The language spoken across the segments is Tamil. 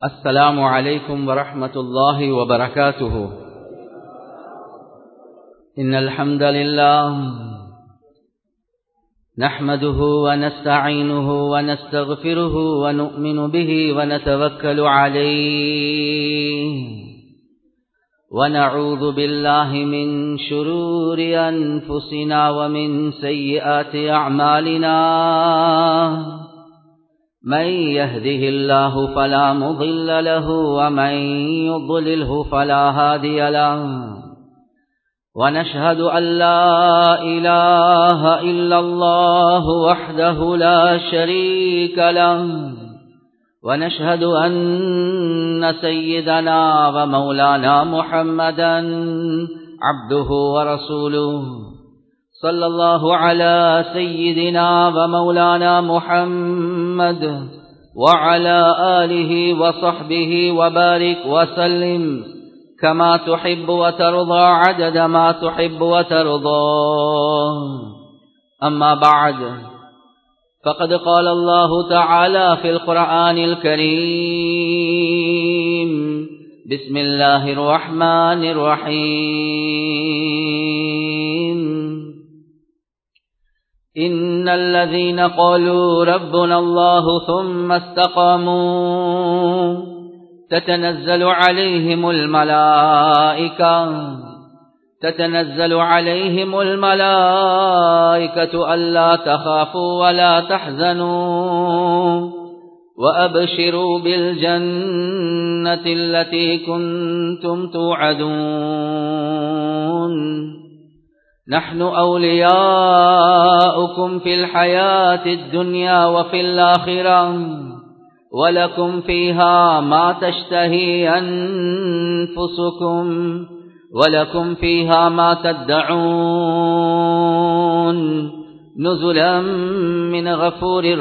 السلام عليكم ورحمة الله وبركاته إن الحمد لله نحمده ونستعينه ونستغفره ونؤمن به ونتوكل عليه ونعوذ بالله من شرور أنفسنا ومن سيئات أعمالنا من يهده الله فلا مضل له ومن يضلله فلا هادي له ونشهد أن لا إله إلا الله وحده لا شريك له ونشهد أن سيدنا ومولانا محمدا عبده ورسوله صلى الله على سيدنا ومولانا محمد وعلى آله وصحبه وبارك وسلم كما تحب وترضى عدد ما تحب وترضى أما بعد فقد قال الله تعالى في القرآن الكريم بسم الله الرحمن الرحيم إن الذين قالوا ربنا الله ثم استقاموا تتنزل عليهم الملائكة تتنزل عليهم الملائكة ألا تخافوا ولا تحزنوا وأبشروا بالجنة التي كنتم توعدون نحن أولياؤكم في الحياة الدنيا وفي الآخرة ولكم فيها ما تشتهي أنفسكم ولكم فيها ما تدعون نزلا من غفور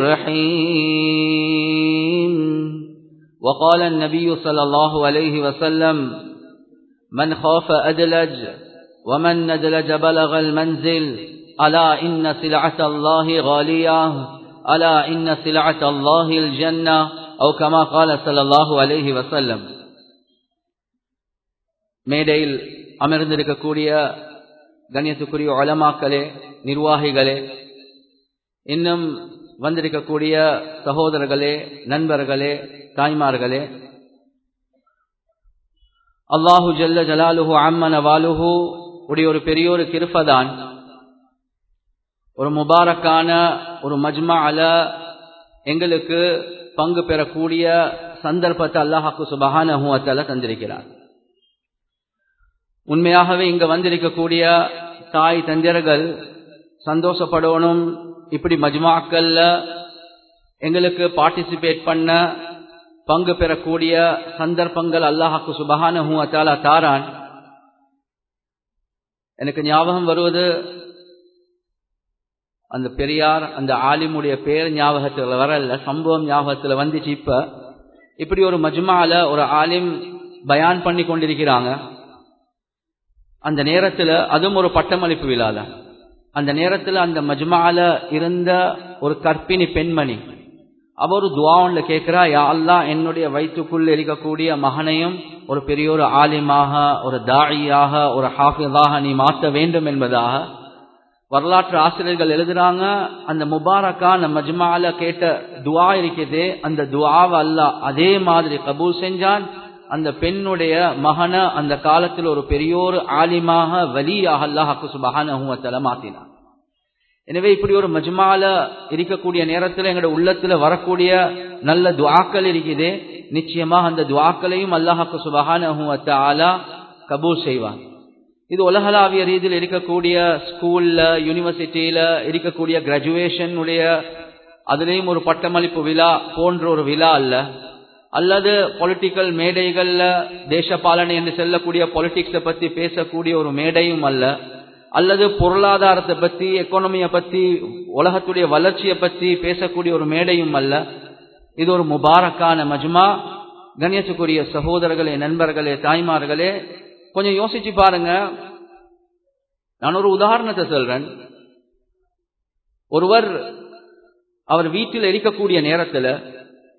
رحيم وقال النبي صلى الله عليه وسلم من خاف أدلج ومن ندلج بلغ المنزل ألا إن سلعة الله غالية ألا إن سلعة الله الجنة أو كما قال صلى الله عليه وسلم மேடையில் அமர்ந்திருக்கக்கூடிய கண்ணியத்துக்குரிய ஒலமாக்களே நிர்வாகிகளே இன்னும் வந்திருக்கக்கூடிய சகோதரர்களே நண்பர்களே தாய்மார்களே அல்லாஹு ஜல்ல ஜலாலுஹு அம்மன வாலுஹு உடைய ஒரு பெரிய ஒரு கிருப்பதான் ஒரு முபாரக்கான ஒரு மஜ்மா அல எங்களுக்கு பங்கு பெறக்கூடிய சந்தர்ப்பத்தை அல்லாஹாக்கு சுபஹானஹுவத்தால தந்திருக்கிறார் உண்மையாகவே இங்க வந்திருக்கக்கூடிய தாய் தந்திரர்கள் சந்தோஷப்படணும் இப்படி மஜ்மாக்கள்ல எங்களுக்கு பார்ட்டிசிபேட் பண்ண பங்கு பெறக்கூடிய சந்தர்ப்பங்கள் அல்லாஹாக்கு சுபஹானஹுவத்தால தாரான் எனக்கு ஞாபகம் வருவது அந்த பெரியார் அந்த ஆலிமுடைய பேர் ஞாபகத்தில் வரல சம்பவம் ஞாபகத்தில் வந்துச்சு இப்ப இப்படி ஒரு மஜ்மால ஒரு ஆலிம் பயான் பண்ணி கொண்டிருக்கிறாங்க அந்த நேரத்துல அதுவும் ஒரு பட்டமளிப்பு விழால அந்த நேரத்துல அந்த மஜ்மால இருந்த ஒரு கற்பிணி பெண்மணி அவ ஒரு துவாவுல கேட்கிறா யா அல்லா என்னுடைய வயிற்றுக்குள் இருக்கக்கூடிய மகனையும் ஒரு பெரிய ஒரு ஆலிமாக ஒரு தாழியாக ஒரு ஹாஃபிதாக நீ மாற்ற வேண்டும் என்பதாக வரலாற்று ஆசிரியர்கள் எழுதுறாங்க அந்த முபாரக்கான மஜ்மால கேட்ட துவா இருக்குதே அந்த துவாவை அல்லா அதே மாதிரி கபூல் செஞ்சான் அந்த பெண்ணுடைய மகன அந்த காலத்தில் ஒரு பெரியோர் ஆலிமாக வலியாக அல்லாஹாக்கு சுபகான மாத்தினான் எனவே இப்படி ஒரு மஜ்மால இருக்கக்கூடிய நேரத்தில் எங்களோட உள்ளத்துல வரக்கூடிய நல்ல துவாக்கள் இருக்குது நிச்சயமாக அந்த துவாக்களையும் அல்லாஹாக்கு சுபகான கபூல் செய்வான் இது உலகளாவிய ரீதியில் இருக்கக்கூடிய ஸ்கூல்ல யூனிவர்சிட்டியில இருக்கக்கூடிய கிராஜுவேஷன் உடைய அதுலேயும் ஒரு பட்டமளிப்பு விழா போன்ற ஒரு விழா அல்ல அல்லது பொலிட்டிக்கல் மேடைகள்ல தேசபாலனை என்று செல்லக்கூடிய பொலிட்டிக்ஸை பத்தி பேசக்கூடிய ஒரு மேடையும் அல்ல அல்லது பொருளாதாரத்தை பத்தி எக்கானமியை பத்தி உலகத்துடைய வளர்ச்சியை பத்தி பேசக்கூடிய ஒரு மேடையும் அல்ல இது ஒரு முபாரக்கான மஜ்மா கணேசுக்குரிய சகோதரர்களே நண்பர்களே தாய்மார்களே கொஞ்சம் யோசிச்சு பாருங்க நான் ஒரு உதாரணத்தை சொல்றேன் ஒருவர் அவர் வீட்டில் இருக்கக்கூடிய நேரத்தில்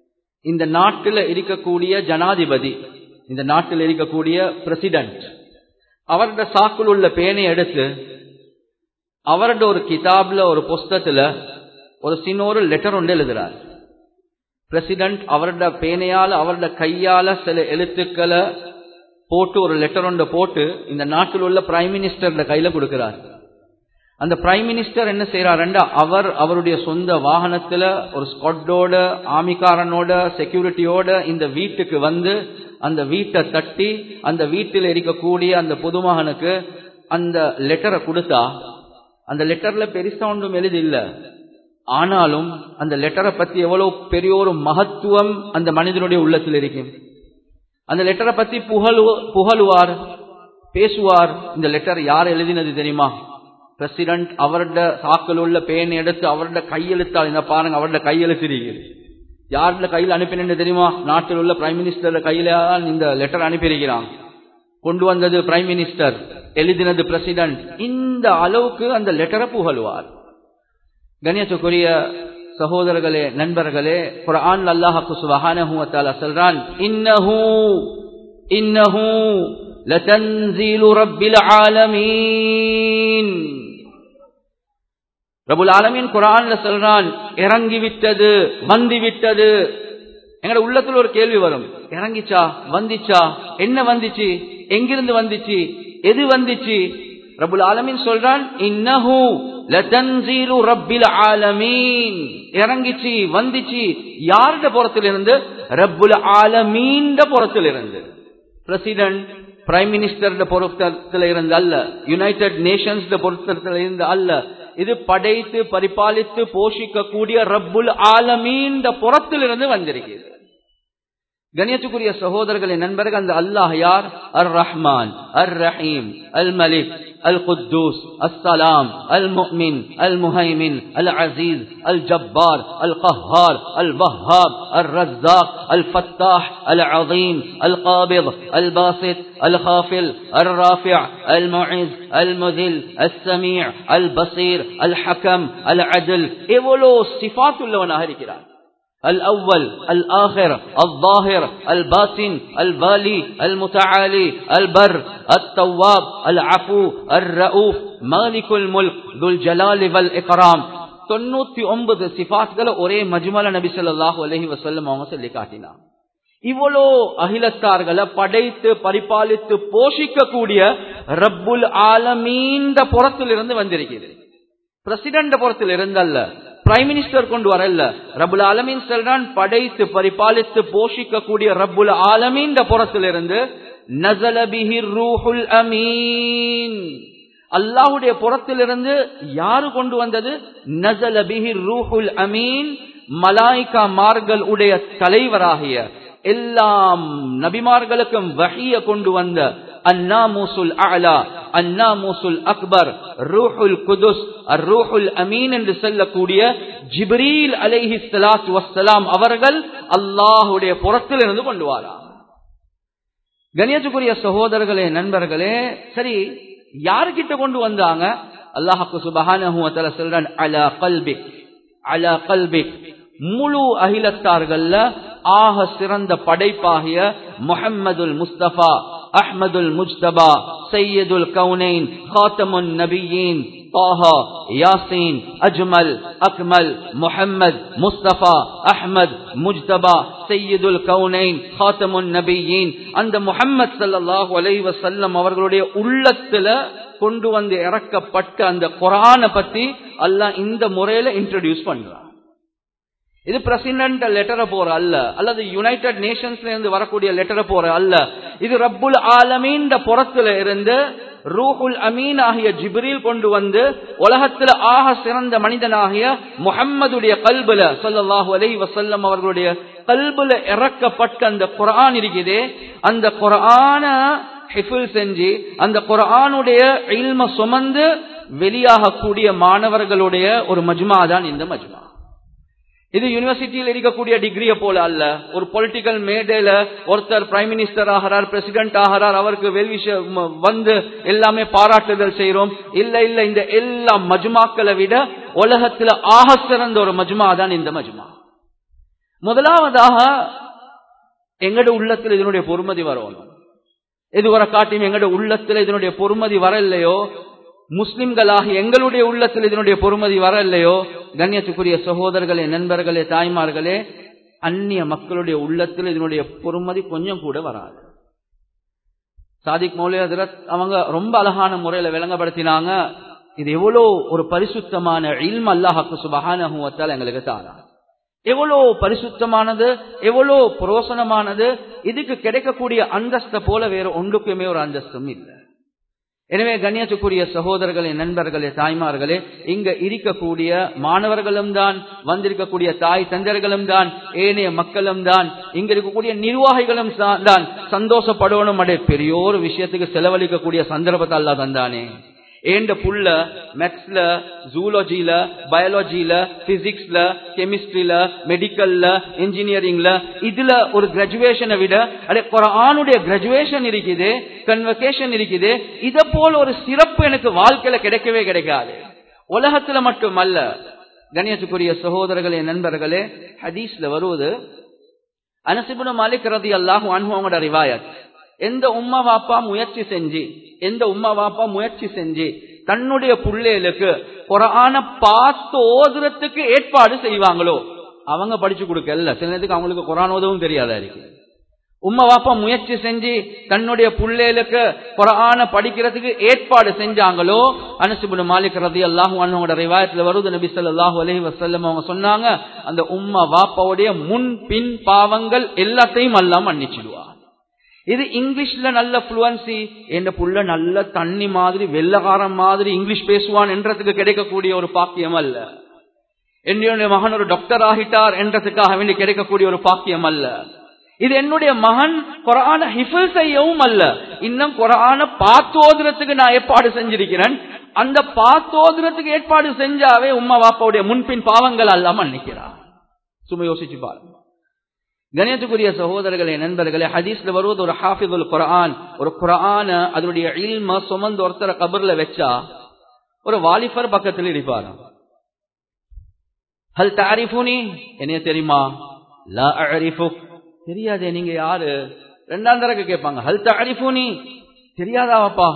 இந்த நாட்டில் இருக்கக்கூடிய ஜனாதிபதி இந்த நாட்டில் இருக்கக்கூடிய பிரசிடென்ட் அவரோட சாக்குள் உள்ள பேனை எடுத்து அவரோட ஒரு கிதாப்ல ஒரு புஸ்தத்துல ஒரு சின்ன ஒரு லெட்டர் ஒன்று எழுதுறார் பிரசிடென்ட் அவரோட பேனையால அவரோட கையால சில எழுத்துக்களை போட்டு ஒரு லெட்டர் ஒன்று போட்டு இந்த நாட்டில் உள்ள பிரைம் மினிஸ்டர் கையில கொடுக்கிறார் அந்த பிரைம் மினிஸ்டர் என்ன செய்யறாருண்டா அவர் அவருடைய சொந்த வாகனத்துல ஒரு ஸ்குவாடோட ஆமிக்காரனோட செக்யூரிட்டியோட இந்த வீட்டுக்கு வந்து அந்த வீட்டை தட்டி அந்த வீட்டில் இருக்கக்கூடிய அந்த பொதுமகனுக்கு அந்த லெட்டரை கொடுத்தா அந்த லெட்டர்ல பெருசா ஒன்றும் எழுதி இல்ல ஆனாலும் அந்த லெட்டரை பத்தி எவ்வளவு பெரிய ஒரு மகத்துவம் அந்த மனிதனுடைய உள்ளத்தில் இருக்கும் அந்த லெட்டரை பத்தி புகழு புகழுவார் பேசுவார் இந்த லெட்டர் யார் எழுதினது தெரியுமா பிரசிடென்ட் அவரோட சாக்கள் உள்ள பேனை எடுத்து அவரோட கையெழுத்தால் இந்த பாருங்க அவரோட கையெழுத்திருக்கிறது யாரோட கையில் அனுப்பினு தெரியுமா நாட்டில் உள்ள பிரைம் மினிஸ்டர் கையில இந்த லெட்டர் அனுப்பியிருக்கிறான் கொண்டு வந்தது பிரைம் மினிஸ்டர் எழுதினது பிரசிடென்ட் இந்த அளவுக்கு அந்த லெட்டரை புகழுவார் கணியத்துக்குரிய சகோதரர்களே நண்பர்களே குரான் அல்லாஹாக்கு சுபஹானஹு வதஆலா சொல்றான் இன்னஹு இன்னஹு லதன்சீலு ரப்பில் ஆலமீன் ரபுல் ஆலமீன் குரான்ல சொல்றான் இறங்கி விட்டது வந்து விட்டது எங்கட உள்ளத்துல ஒரு கேள்வி வரும் இறங்கிச்சா வந்துச்சா என்ன வந்துச்சு எங்கிருந்து வந்துச்சு எது வந்துச்சு ரபுல் ஆலமீன் சொல்றான் இன்னஹு லதன்சீலு ரப்பில் ஆலமீன் இறங்கிச்சு வந்துச்சு யாருடைய புறத்திலிருந்து ரப்புல் ஆலமீன் புறத்திலிருந்து பிரசிடென்ட் பிரைம் மினிஸ்டர் பொருத்தத்தில் இருந்து அல்ல யுனைடெட் நேஷன்ஸ் பொருத்தத்தில் இருந்து அல்ல இது படைத்து பரிபாலித்து போஷிக்கக்கூடிய ரப்புல் ஆலமீன் புறத்திலிருந்து வந்திருக்கிறது கணியத்துக்குரிய சகோதரர்களின் நண்பர்கள் அந்த அல்லாஹ் யார் அர் ரஹ்மான் அர் ரஹீம் அல் மலிக் அல் குத்தூஸ் அஸ்ஸலாம் அல் முஹ்மின் அல் முஹைமின் அல் அசீஸ் அல் ஜப்பார் அல் கஹார் அல் வஹாப் அல் ரஸாக் அல் ஃபத்தாஹ் அல் அதீம் அல் காபித் அல் பாசித் அல் خافل الرافع المعز المذل السميع البصير الحكم العدل எவ்வளோ சிஃபாத் உள்ளவனாக இருக்கிறான் الأول الآخر الظاهر الباطن البالي المتعالي البر التواب العفو الرؤوف مالك الملك ذو الجلال والإكرام தொண்ணூத்தி ஒன்பது சிபாத்களை ஒரே மஜ்மல நபி சொல்லாஹு அலஹி வசல்லம் அவங்க சொல்லி காட்டினார் இவ்வளோ அகிலத்தார்களை படைத்து பரிபாலித்து போஷிக்கக்கூடிய ரப்புல் ஆலமீந்த புறத்தில் இருந்து வந்திருக்கிறது பிரசிடென்ட் புறத்தில் இருந்தல்ல பிரைம் மினிஸ்டர் கொண்டு வரல ரபுல் ஆலமீன் செல்றான் படைத்து பரிபாலித்து போஷிக்கக்கூடிய ரப்புல் ஆலமீன் புறத்திலிருந்து நசலபிஹி ரூஹுல் அமீன் அல்லாஹுடைய புறத்திலிருந்து யாரு கொண்டு வந்தது நசலபிஹி ரூஹுல் அமீன் மலாய்கா மார்கள் உடைய தலைவராகிய எல்லாம் நபிமார்களுக்கும் வகைய கொண்டு வந்த அன்னாமூசுல் அலா அன்னாமூசுல் அக்பர் ரூஹுல் குதுஸ் ரூஹுல் அமீன் என்று சொல்லக்கூடிய ஜிப்ரீல் அலைஹி சலாத் வசலாம் அவர்கள் அல்லாஹுடைய புறத்தில் இருந்து கொண்டு வாரா கணியத்துக்குரிய சகோதரர்களே நண்பர்களே சரி யாருக்கிட்ட கொண்டு வந்தாங்க அல்லாஹாக்கு சுபஹான சொல்றான் அலா கல்பிக் அலா கல்பிக் முழு அகிலத்தார்கள்ல ஆக சிறந்த படைப்பாகிய முஹம்மதுல் முஸ்தபா அஹ்மதுல் முஜ்தபா சையதுல் கவுனைன் காத்தமுன் நபியின் طه ياسين أجمل أكمل محمد مصطفى أحمد مجتبى سيد الكونين خاتم النبيين அந்த முஹம்மத் ஸல்லல்லாஹு அலைஹி வஸல்லம் அவர்களுடைய உள்ளத்துல கொண்டு வந்து இறக்கப்பட்ட அந்த குர்ஆனை பத்தி அல்லாஹ் இந்த முறையில இன்ட்ரோடியூஸ் பண்றான் இது பிரசிடென்ட் லெட்டரை போற அல்ல அல்லது யுனைடெட் நேஷன்ஸ்ல இருந்து வரக்கூடிய லெட்டரை போற அல்ல இது ரப்புல் ஆலமீன் புறத்துல இருந்து ரூஹுல் அமீன் ஆகிய ஜிப்ரீல் கொண்டு வந்து உலகத்துல ஆக சிறந்த மனிதனாகிய முஹம்மதுடைய கல்புல சொல்லல்லாஹு அலை வசல்லம் அவர்களுடைய கல்புல இறக்கப்பட்ட அந்த குரான் இருக்குதே அந்த குரான ஹிஃபுல் செஞ்சு அந்த குரானுடைய இல்ம சுமந்து வெளியாகக்கூடிய மாணவர்களுடைய ஒரு மஜ்மா தான் இந்த மஜ்மா இது யூனிவர்சிட்டியில் இருக்கக்கூடிய டிகிரிய போல அல்ல ஒரு பொலிட்டிக்கல் மேடையில ஒருத்தர் பிரைம் மினிஸ்டர் ஆகிறார் பிரசிடென்ட் ஆகிறார் அவருக்கு வெல்விஷ வந்து எல்லாமே பாராட்டுதல் செய்யறோம் இல்ல இல்ல இந்த எல்லா மஜ்மாக்களை விட உலகத்துல ஆக சிறந்த ஒரு மஜ்மா தான் இந்த மஜ்மா முதலாவதாக எங்கட உள்ளத்துல இதனுடைய பொறுமதி வரணும் எதுவரை காட்டியும் எங்கட உள்ளத்துல இதனுடைய பொறுமதி வர இல்லையோ முஸ்லிம்களாக எங்களுடைய உள்ளத்தில் இதனுடைய பொறுமதி வர இல்லையோ கண்ணியத்துக்குரிய சகோதரர்களே நண்பர்களே தாய்மார்களே அந்நிய மக்களுடைய உள்ளத்தில் இதனுடைய பொறுமதி கொஞ்சம் கூட வராது சாதிக் மௌலிய ஹஜரத் அவங்க ரொம்ப அழகான முறையில விளங்கப்படுத்தினாங்க இது எவ்வளோ ஒரு பரிசுத்தமான இல்ம் அல்லாஹாக்கு சுபகான எங்களுக்கு தாரா எவ்வளோ பரிசுத்தமானது எவ்வளோ புரோசனமானது இதுக்கு கிடைக்கக்கூடிய அந்தஸ்தை போல வேற ஒன்றுக்குமே ஒரு அந்தஸ்தும் இல்லை எனவே கண்ணியத்துக்குரிய சகோதரர்களே நண்பர்களே தாய்மார்களே இங்க இருக்கக்கூடிய மாணவர்களும் தான் வந்திருக்கக்கூடிய தாய் தந்தர்களும் தான் ஏனைய மக்களும் தான் இங்க இருக்கக்கூடிய நிர்வாகிகளும் தான் சந்தோஷப்படணும் அடைய பெரிய ஒரு விஷயத்துக்கு செலவழிக்கக்கூடிய சந்தர்ப்பத்தை அல்லா தந்தானே ஏண்ட புள்ள மேத்ஸ்ல ஜூலஜில பயாலஜில பிசிக்ஸ்ல கெமிஸ்ட்ரியில மெடிக்கல்ல இன்ஜினியரிங்ல இதுல ஒரு கிராஜுவேஷனை விட அடே குரானுடைய கிராஜுவேஷன் இருக்குது கன்வகேஷன் இருக்குது இத போல ஒரு சிறப்பு எனக்கு வாழ்க்கையில கிடைக்கவே கிடைக்காது உலகத்துல மட்டுமல்ல கணேசுக்குரிய சகோதரர்களே நண்பர்களே ஹதீஸ்ல வருவது அனசிபுன மாலிக் ரதி அல்லாஹு அனுபவங்களோட ரிவாயத் எந்த உம்மா வாப்பா முயற்சி செஞ்சு எந்த உம்மா வாப்பா முயற்சி செஞ்சு தன்னுடைய புள்ளைகளுக்கு குரான பார்த்து ஓதுறதுக்கு ஏற்பாடு செய்வாங்களோ அவங்க படிச்சு கொடுக்கல சில நேரத்துக்கு அவங்களுக்கு குரான் ஓதவும் தெரியாதா இருக்கு உம்மா வாப்பா முயற்சி செஞ்சு தன்னுடைய புள்ளைகளுக்கு குரான படிக்கிறதுக்கு ஏற்பாடு செஞ்சாங்களோ அனசுபுன் மாலிக் ரதி அல்லாஹு அண்ணோட ரிவாயத்துல வருது நபி சொல்லாஹு அலஹி வசல்லம் அவங்க சொன்னாங்க அந்த உம்மா வாப்பாவுடைய முன் பின் பாவங்கள் எல்லாத்தையும் எல்லாம் மன்னிச்சிடுவா இது இங்கிலீஷ்ல நல்ல புளுவன்சி என் புள்ள நல்ல தண்ணி மாதிரி வெள்ளகாரம் மாதிரி இங்கிலீஷ் பேசுவான் என்றதுக்கு கிடைக்கக்கூடிய ஒரு பாக்கியம் அல்ல என்னுடைய மகன் ஒரு டாக்டர் ஆகிட்டார் என்றதுக்காக வேண்டி கிடைக்கக்கூடிய ஒரு பாக்கியம் அல்ல இது என்னுடைய மகன் குரான ஹிஃபில் செய்யவும் அல்ல இன்னும் குரான பாத்தோதுறதுக்கு நான் ஏற்பாடு செஞ்சிருக்கிறேன் அந்த பாத்தோதுறதுக்கு ஏற்பாடு செஞ்சாவே உம்மா வாப்பாவுடைய முன்பின் பாவங்கள் எல்லாம் மன்னிக்கிறார் சும்மா யோசிச்சு பாருங்க கணியத்துக்குரிய சகோதரர்களே நண்பர்களே ஹதீஸ்ல வருவது ஒரு ஹாஃபிதுல் குரான் ஒரு குரான அதனுடைய இல்ம சுமந்து ஒருத்தர கபர்ல வச்சா ஒரு வாலிபர் பக்கத்தில் இருப்பாரு ஹல் தாரிஃபுனி என்ன தெரியுமா லா அரிஃபு தெரியாதே நீங்க யாரு ரெண்டாம் தரக்கு கேட்பாங்க ஹல் தாரிஃபுனி தெரியாதாவாப்பா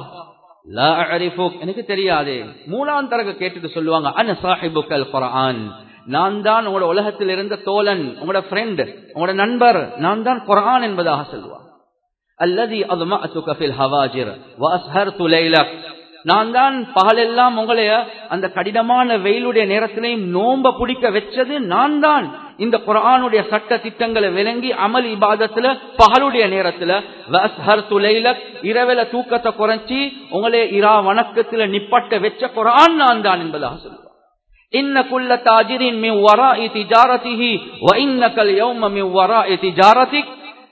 லா அரிஃபு எனக்கு தெரியாதே மூணாம் தரக்கு கேட்டுட்டு சொல்லுவாங்க அன சாஹிபுக்கல் குரான் நான் தான் உங்களோட உலகத்தில் இருந்த தோழன் உங்களோட ஃப்ரெண்ட் உங்களோட நண்பர் நான் தான் குரான் என்பதாக சொல்லுவார் அல்லதி அதுமாத்துகஃபில் ஹவாஜிர் வாஸ்ஹர் துலைலக் நான் தான் பகலெல்லாம் உங்களைய அந்த கடினமான வெயிலுடைய நேரத்திலையும் நோம்ப பிடிக்க வச்சது நான் தான் இந்த குரானுடைய சட்ட திட்டங்களை விளங்கி அமல் இபாதத்துல பகலுடைய நேரத்துல வஸ்ஹர் துலைலக் இரவில தூக்கத்தை குறைச்சி உங்களே இரா வணக்கத்துல நிப்பட்ட வச்ச குரான் நான் தான் என்பதாக சொல்லுவார் إن كل تاجر من وراء تجارته وإنك اليوم من وراء تجارتك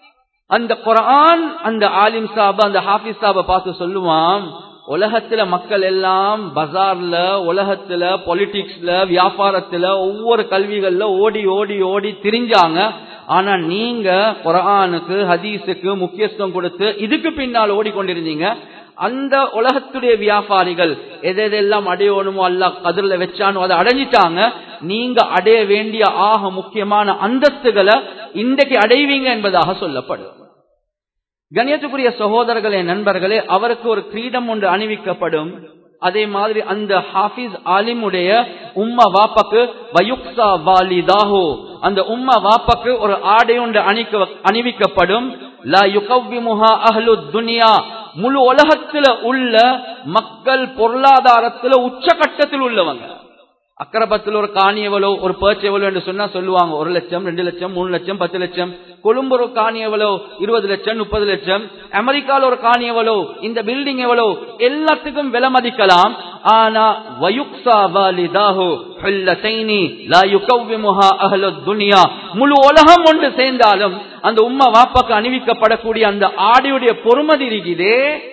அந்த குரான் அந்த ஆலிம் சாப அந்த ஹாஃபிஸ் சாப பார்த்து சொல்லுவான் உலகத்துல மக்கள் எல்லாம் பஜார்ல உலகத்துல பொலிட்டிக்ஸ்ல வியாபாரத்துல ஒவ்வொரு கல்விகள்ல ஓடி ஓடி ஓடி திரிஞ்சாங்க ஆனா நீங்க குரானுக்கு ஹதீஸுக்கு முக்கியத்துவம் கொடுத்து இதுக்கு பின்னால் ஓடிக்கொண்டிருந்தீங்க அந்த உலகத்துடைய வியாபாரிகள் எதெல்லாம் அடையணுமோ அல்ல கதிரில் வச்சானோ அதை அடைஞ்சிட்டாங்க நீங்க அடைய வேண்டிய ஆக முக்கியமான அந்தஸ்துகளை இன்றைக்கு அடைவீங்க என்பதாக சொல்லப்படும் கணியத்துக்குரிய சகோதரர்களே நண்பர்களே அவருக்கு ஒரு கிரீடம் ஒன்று அணிவிக்கப்படும் அதே மாதிரி அந்த ஹாஃபிஸ் ஆலிமுடைய உம்மா வாப்பாக்கு வயுக்சா வாலிதாஹோ அந்த உம்மா வாப்பாக்கு ஒரு ஆடை ஒன்று அணிக்க அணிவிக்கப்படும் லா யுகவ்விமுஹா அஹ்லு துனியா முழு உலகத்துல உள்ள மக்கள் பொருளாதாரத்துல உச்சகட்டத்தில் உள்ளவங்க அக்கரபத்தில் ஒரு காணி எவ்வளோ ஒரு பேர்ச் எவ்வளோ என்று சொன்னா சொல்லுவாங்க ஒரு லட்சம் ரெண்டு லட்சம் மூணு லட்சம் பத்து லட்சம் கொழும்பு ஒரு காணி எவ்வளோ இருபது லட்சம் முப்பது லட்சம் அமெரிக்கால ஒரு காணி எவ்வளோ இந்த பில்டிங் எவ்வளோ எல்லாத்துக்கும் விலை மதிக்கலாம் ஆனா வயுக்சா வாலிதாஹு ஹல்லதைனி லா யுகவ்விமுஹா அஹ்லு துனியா முழு உலகம் ஒன்று சேர்ந்தாலும் அந்த உம்மா வாப்பாக்கு அணிவிக்கப்படக்கூடிய அந்த ஆடியுடைய பொறுமதி இருக்குதே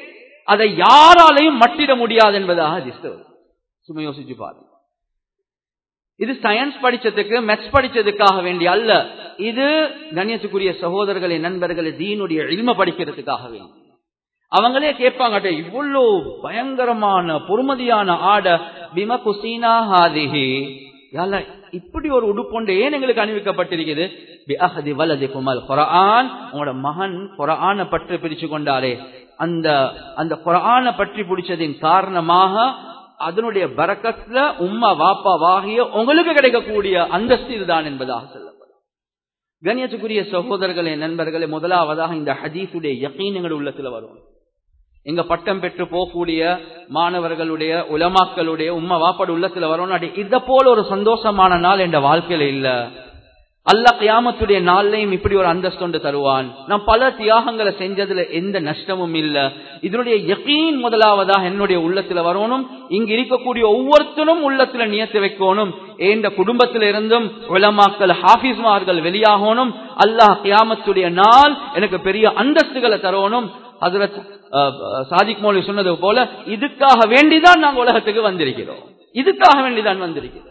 அதை யாராலையும் மட்டிட முடியாது என்பதாக சும்மா யோசிச்சு பாருங்க இது சயின்ஸ் படிச்சதுக்கு மேத்ஸ் படிச்சதுக்காக வேண்டிய அல்ல இது கண்ணியத்துக்குரிய சகோதரர்களை நண்பர்களை தீனுடைய இல்ம படிக்கிறதுக்காக வேண்டி அவங்களே கேட்பாங்க இவ்வளோ பயங்கரமான பொறுமதியான ஆட பிம குசீனா ஹாதிஹி இப்படி ஒரு உடுப்பொண்டு ஏன் எங்களுக்கு அணிவிக்கப்பட்டிருக்குது பிஅஹதி வலதிகுமல் குர்ஆன் உங்களோட மகன் குர்ஆனை பற்றி பிரிச்சு கொண்டாரே அந்த அந்த குர்ஆனை பற்றி பிடிச்சதின் காரணமாக அதனுடைய பரக்கத்துல உம்மா வாப்பா வாகிய உங்களுக்கு கிடைக்கக்கூடிய அந்தஸ்து இதுதான் என்பதாக சொல்லப்படும் கண்ணியத்துக்குரிய சகோதரர்களே நண்பர்களே முதலாவதாக இந்த ஹதீஸுடைய யக்கீன் எங்கள் உள்ளத்துல வரும் எங்க பட்டம் பெற்று போகக்கூடிய மாணவர்களுடைய உலமாக்களுடைய உம்மா வாப்பாடு உள்ளத்துல வரணும் இத போல ஒரு சந்தோஷமான நாள் என்ற வாழ்க்கையில இல்ல அல்ல கியாமத்துடைய நாள்லையும் இப்படி ஒரு அந்தஸ்து தருவான் நான் பல தியாகங்களை செஞ்சதுல எந்த நஷ்டமும் இல்ல இதனுடைய யக்கீன் முதலாவதாக என்னுடைய உள்ளத்துல வரணும் இங்க இருக்கக்கூடிய ஒவ்வொருத்தரும் உள்ளத்துல நியத்து வைக்கணும் ஏந்த குடும்பத்தில இருந்தும் உலமாக்கள் ஹாபிஸ்மார்கள் வெளியாகணும் அல்லாஹ் கியாமத்துடைய நாள் எனக்கு பெரிய அந்தஸ்துகளை தரணும் ஹசரத் சாதிக் மௌலி சொன்னது போல இதுக்காக வேண்டிதான் நாங்கள் உலகத்துக்கு வந்திருக்கிறோம் இதுக்காக வேண்டிதான் வந்திருக்கிறோம்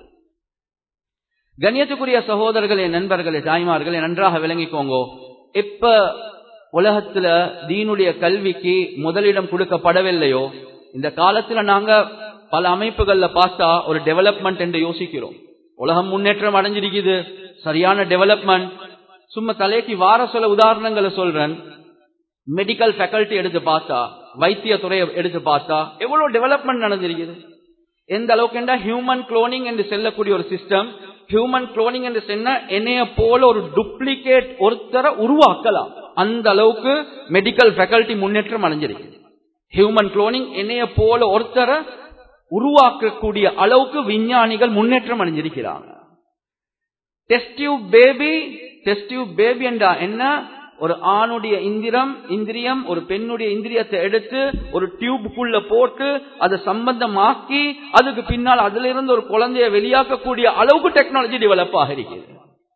கண்ணியத்துக்குரிய சகோதரர்களே நண்பர்களே தாய்மார்களே நன்றாக விளங்கிக்கோங்க எப்ப உலகத்துல தீனுடைய கல்விக்கு முதலிடம் கொடுக்கப்படவில்லையோ இந்த காலத்துல நாங்க பல அமைப்புகள்ல பார்த்தா ஒரு டெவலப்மெண்ட் என்று யோசிக்கிறோம் உலகம் முன்னேற்றம் அடைஞ்சிருக்குது சரியான டெவலப்மெண்ட் சும்மா தலைக்கு வார சொல்ல உதாரணங்களை சொல்றேன் மெடிக்கல் ஃபேக்கல்டி எடுத்து பார்த்தா வைத்திய துறையை எடுத்து பார்த்தா எவ்வளவு டெவலப்மெண்ட் நடந்திருக்குது எந்த அளவுக்கு ஹியூமன் குளோனிங் என்று செல்லக்கூடிய ஒரு சிஸ்டம் ஹியூமன் குளோனிங் என்று சொன்ன என்னைய போல ஒரு டுப்ளிகேட் ஒருத்தரை உருவாக்கலாம் அந்த அளவுக்கு மெடிக்கல் ஃபேக்கல்டி முன்னேற்றம் அடைஞ்சிருக்கு ஹியூமன் குளோனிங் என்னைய போல ஒருத்தரை உருவாக்கக்கூடிய அளவுக்கு விஞ்ஞானிகள் முன்னேற்றம் அடைஞ்சிருக்கிறாங்க டெஸ்டியூப் பேபி டெஸ்டியூப் பேபி என்றா என்ன ஒரு ஆணுடைய இந்திரம் இந்திரியம் ஒரு பெண்ணுடைய இந்திரியத்தை எடுத்து ஒரு டியூபுக்குள்ள போட்டு அதை சம்பந்தமாக்கி அதுக்கு பின்னால் அதுல இருந்து ஒரு குழந்தைய வெளியாக்கக்கூடிய அளவுக்கு டெக்னாலஜி டெவலப் ஆகிருக்கிறது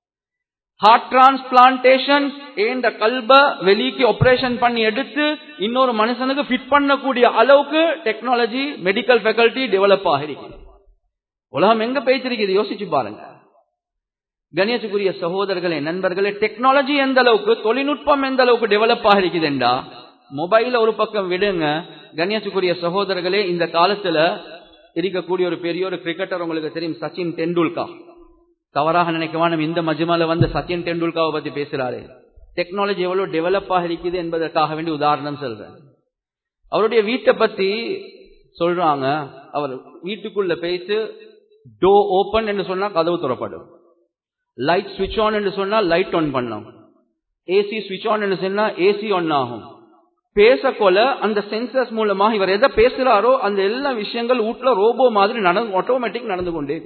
ஹார்ட் டிரான்ஸ்பிளான்டேஷன் ஏண்ட கல்ப வெளிக்கு ஆபரேஷன் பண்ணி எடுத்து இன்னொரு மனுஷனுக்கு ஃபிட் பண்ணக்கூடிய அளவுக்கு டெக்னாலஜி மெடிக்கல் ஃபேக்கல்டி டெவலப் ஆகிருக்கிறது உலகம் எங்க பேச்சிருக்குது யோசிச்சு பாருங்க கணேசுக்குரிய சகோதரர்களே நண்பர்களே டெக்னாலஜி எந்த அளவுக்கு தொழில்நுட்பம் எந்த அளவுக்கு டெவலப் ஆகிருக்குதுண்டா மொபைல ஒரு பக்கம் விடுங்க கணேசுக்குரிய சகோதரர்களே இந்த காலத்துல இருக்கக்கூடிய ஒரு பெரிய ஒரு கிரிக்கெட்டர் உங்களுக்கு தெரியும் சச்சின் டெண்டுல்கர் தவறாக நினைக்கவான இந்த மஜ்மால வந்து சச்சின் டெண்டுல்கரை பத்தி பேசுறாரு டெக்னாலஜி எவ்வளவு டெவலப் ஆகிருக்குது என்பதற்காக வேண்டி உதாரணம் சொல்றேன் அவருடைய வீட்டை பத்தி சொல்றாங்க அவர் வீட்டுக்குள்ள பேசி டோ ஓபன் என்று சொன்னா கதவு துறப்படும் லைட் சுவிட்ச் ஆன் என்று சொன்னா லைட் ஆன் பண்ணும் ஏசி சுவிட்ச் ஆன் என்று சொன்னா ஏசி ஆன் ஆகும் பேசக்கொள்ள அந்த சென்சர்ஸ் மூலமாக இவர் எதை பேசுறாரோ அந்த எல்லா விஷயங்கள் வீட்டுல ரோபோ மாதிரி நடந்து ஆட்டோமேட்டிக் நடந்து கொண்டே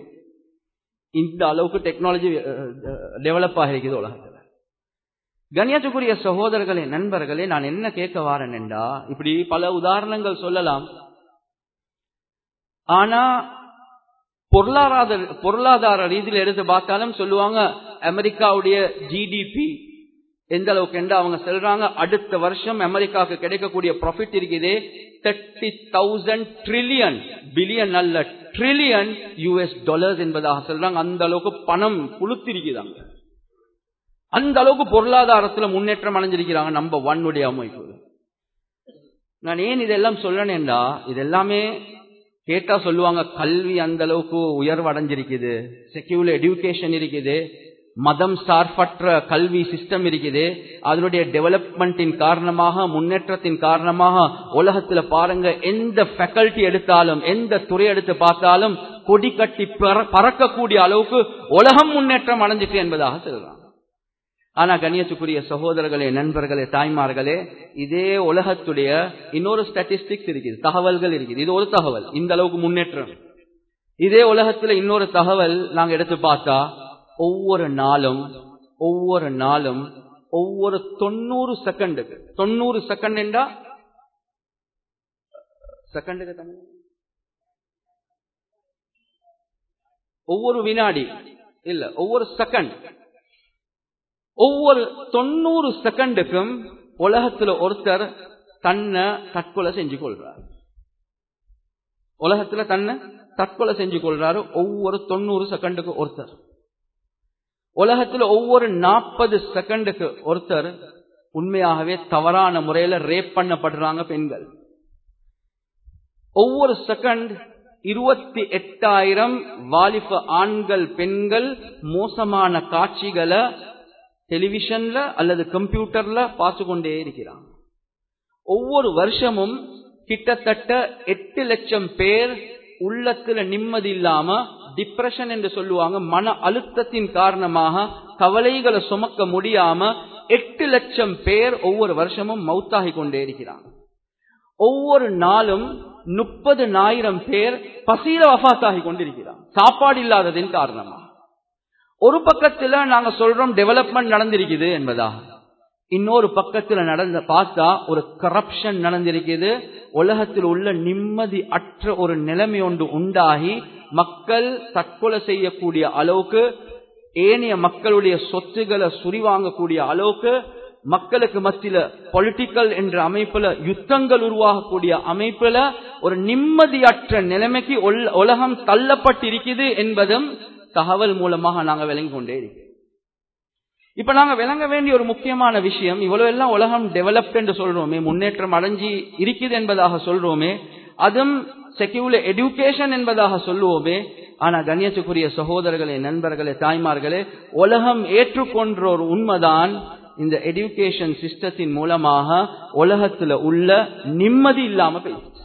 இந்த அளவுக்கு டெக்னாலஜி டெவலப் ஆகிருக்குது உலகத்துல கண்ணியத்துக்குரிய சகோதரர்களே நண்பர்களே நான் என்ன கேட்க வாரேன் என்றா இப்படி பல உதாரணங்கள் சொல்லலாம் ஆனா பொருளாதார பொருளாதார ரீதியில் எடுத்து பார்த்தாலும் சொல்லுவாங்க அமெரிக்காவுடைய ஜிடிபி எந்த அளவுக்கு என்று அவங்க சொல்றாங்க அடுத்த வருஷம் அமெரிக்காவுக்கு கிடைக்கக்கூடிய ப்ராஃபிட் இருக்குதே தேர்ட்டி தௌசண்ட் ட்ரில்லியன் பில்லியன் அல்ல ட்ரில்லியன் யூஎஸ் டாலர்ஸ் என்பதாக சொல்றாங்க அந்த அளவுக்கு பணம் புளுத்திருக்குதாங்க அந்த அளவுக்கு பொருளாதாரத்துல முன்னேற்றம் அடைஞ்சிருக்கிறாங்க நம்ம ஒன்னுடைய அமைப்பு நான் ஏன் இதெல்லாம் சொல்லணேன்டா இதெல்லாமே கேட்டா சொல்லுவாங்க கல்வி அந்த அளவுக்கு உயர்வு அடைஞ்சிருக்குது செக்யூலர் எடுகேஷன் இருக்குது மதம் சார்பற்ற கல்வி சிஸ்டம் இருக்குது அதனுடைய டெவலப்மெண்டின் காரணமாக முன்னேற்றத்தின் காரணமாக உலகத்துல பாருங்க எந்த ஃபேக்கல்டி எடுத்தாலும் எந்த துறை எடுத்து பார்த்தாலும் கொடி கட்டி பறக்கக்கூடிய அளவுக்கு உலகம் முன்னேற்றம் அடைஞ்சிட்டு என்பதாக சொல்றாங்க ஆனா கண்ணியத்துக்குரிய சகோதரர்களே நண்பர்களே தாய்மார்களே இதே உலகத்துடைய இன்னொரு ஸ்டாட்டிஸ்டிக்ஸ் இருக்குது தகவல்கள் இருக்குது இது ஒரு தகவல் இந்த அளவுக்கு முன்னேற்றம் இதே உலகத்துல இன்னொரு தகவல் நாங்க எடுத்து பார்த்தா ஒவ்வொரு நாளும் ஒவ்வொரு நாளும் ஒவ்வொரு தொண்ணூறு செகண்டுக்கு தொண்ணூறு செகண்ட் என்றா செகண்டுக்கு தமிழ் ஒவ்வொரு வினாடி இல்ல ஒவ்வொரு செகண்ட் ஒவ்வொரு தொண்ணூறு செகண்டுக்கும் உலகத்துல ஒருத்தர் தன்னை தற்கொலை செஞ்சு கொள்றார் உலகத்துல தன்னை தற்கொலை செஞ்சு கொள்றாரு ஒவ்வொரு தொண்ணூறு செகண்டுக்கு ஒருத்தர் உலகத்துல ஒவ்வொரு நாற்பது செகண்டுக்கு ஒருத்தர் உண்மையாகவே தவறான முறையில ரேப் பண்ணப்படுறாங்க பெண்கள் ஒவ்வொரு செகண்ட் இருபத்தி எட்டாயிரம் வாலிப ஆண்கள் பெண்கள் மோசமான காட்சிகளை டெலிவிஷன்ல அல்லது கம்ப்யூட்டர்ல பார்த்து கொண்டே இருக்கிறாங்க ஒவ்வொரு வருஷமும் கிட்டத்தட்ட எட்டு லட்சம் பேர் உள்ளத்துல நிம்மதி இல்லாம டிப்ரெஷன் என்று சொல்லுவாங்க மன அழுத்தத்தின் காரணமாக கவலைகளை சுமக்க முடியாம எட்டு லட்சம் பேர் ஒவ்வொரு வருஷமும் மௌத்தாகி கொண்டே இருக்கிறாங்க ஒவ்வொரு நாளும் முப்பது ஆயிரம் பேர் பசீர வஃத்தாகி கொண்டிருக்கிறாங்க சாப்பாடு இல்லாததின் காரணமா ஒரு பக்கத்துல நாங்க சொல்றோம் டெவலப்மெண்ட் நடந்திருக்குது என்பதாக இன்னொரு பக்கத்துல நடந்த பார்த்தா ஒரு கரப்ஷன் நடந்திருக்குது உலகத்தில் உள்ள நிம்மதி அற்ற ஒரு நிலைமை ஒன்று உண்டாகி மக்கள் தற்கொலை செய்யக்கூடிய அளவுக்கு ஏனைய மக்களுடைய சொத்துக்களை சுரிவாங்கக்கூடிய அளவுக்கு மக்களுக்கு மத்தியில பொலிட்டிக்கல் என்ற அமைப்புல யுத்தங்கள் உருவாகக்கூடிய அமைப்புல ஒரு நிம்மதியற்ற நிலைமைக்கு உலகம் தள்ளப்பட்டிருக்குது என்பதும் தகவல் மூலமாக நாங்க விளங்கி கொண்டே இருக்கிறோம் இப்ப நாங்க விளங்க வேண்டிய ஒரு முக்கியமான விஷயம் இவ்வளவு எல்லாம் உலகம் டெவலப்ட் என்று சொல்றோமே முன்னேற்றம் அடைஞ்சி இருக்குது என்பதாக சொல்றோமே அதுவும் செக்யூலர் எடுகேஷன் என்பதாக சொல்லுவோமே ஆனா கண்ணியத்துக்குரிய சகோதரர்களே நண்பர்களே தாய்மார்களே உலகம் ஏற்றுக்கொன்ற ஒரு உண்மைதான் இந்த எடுகேஷன் சிஸ்டத்தின் மூலமாக உலகத்துல உள்ள நிம்மதி இல்லாம போயிடுச்சு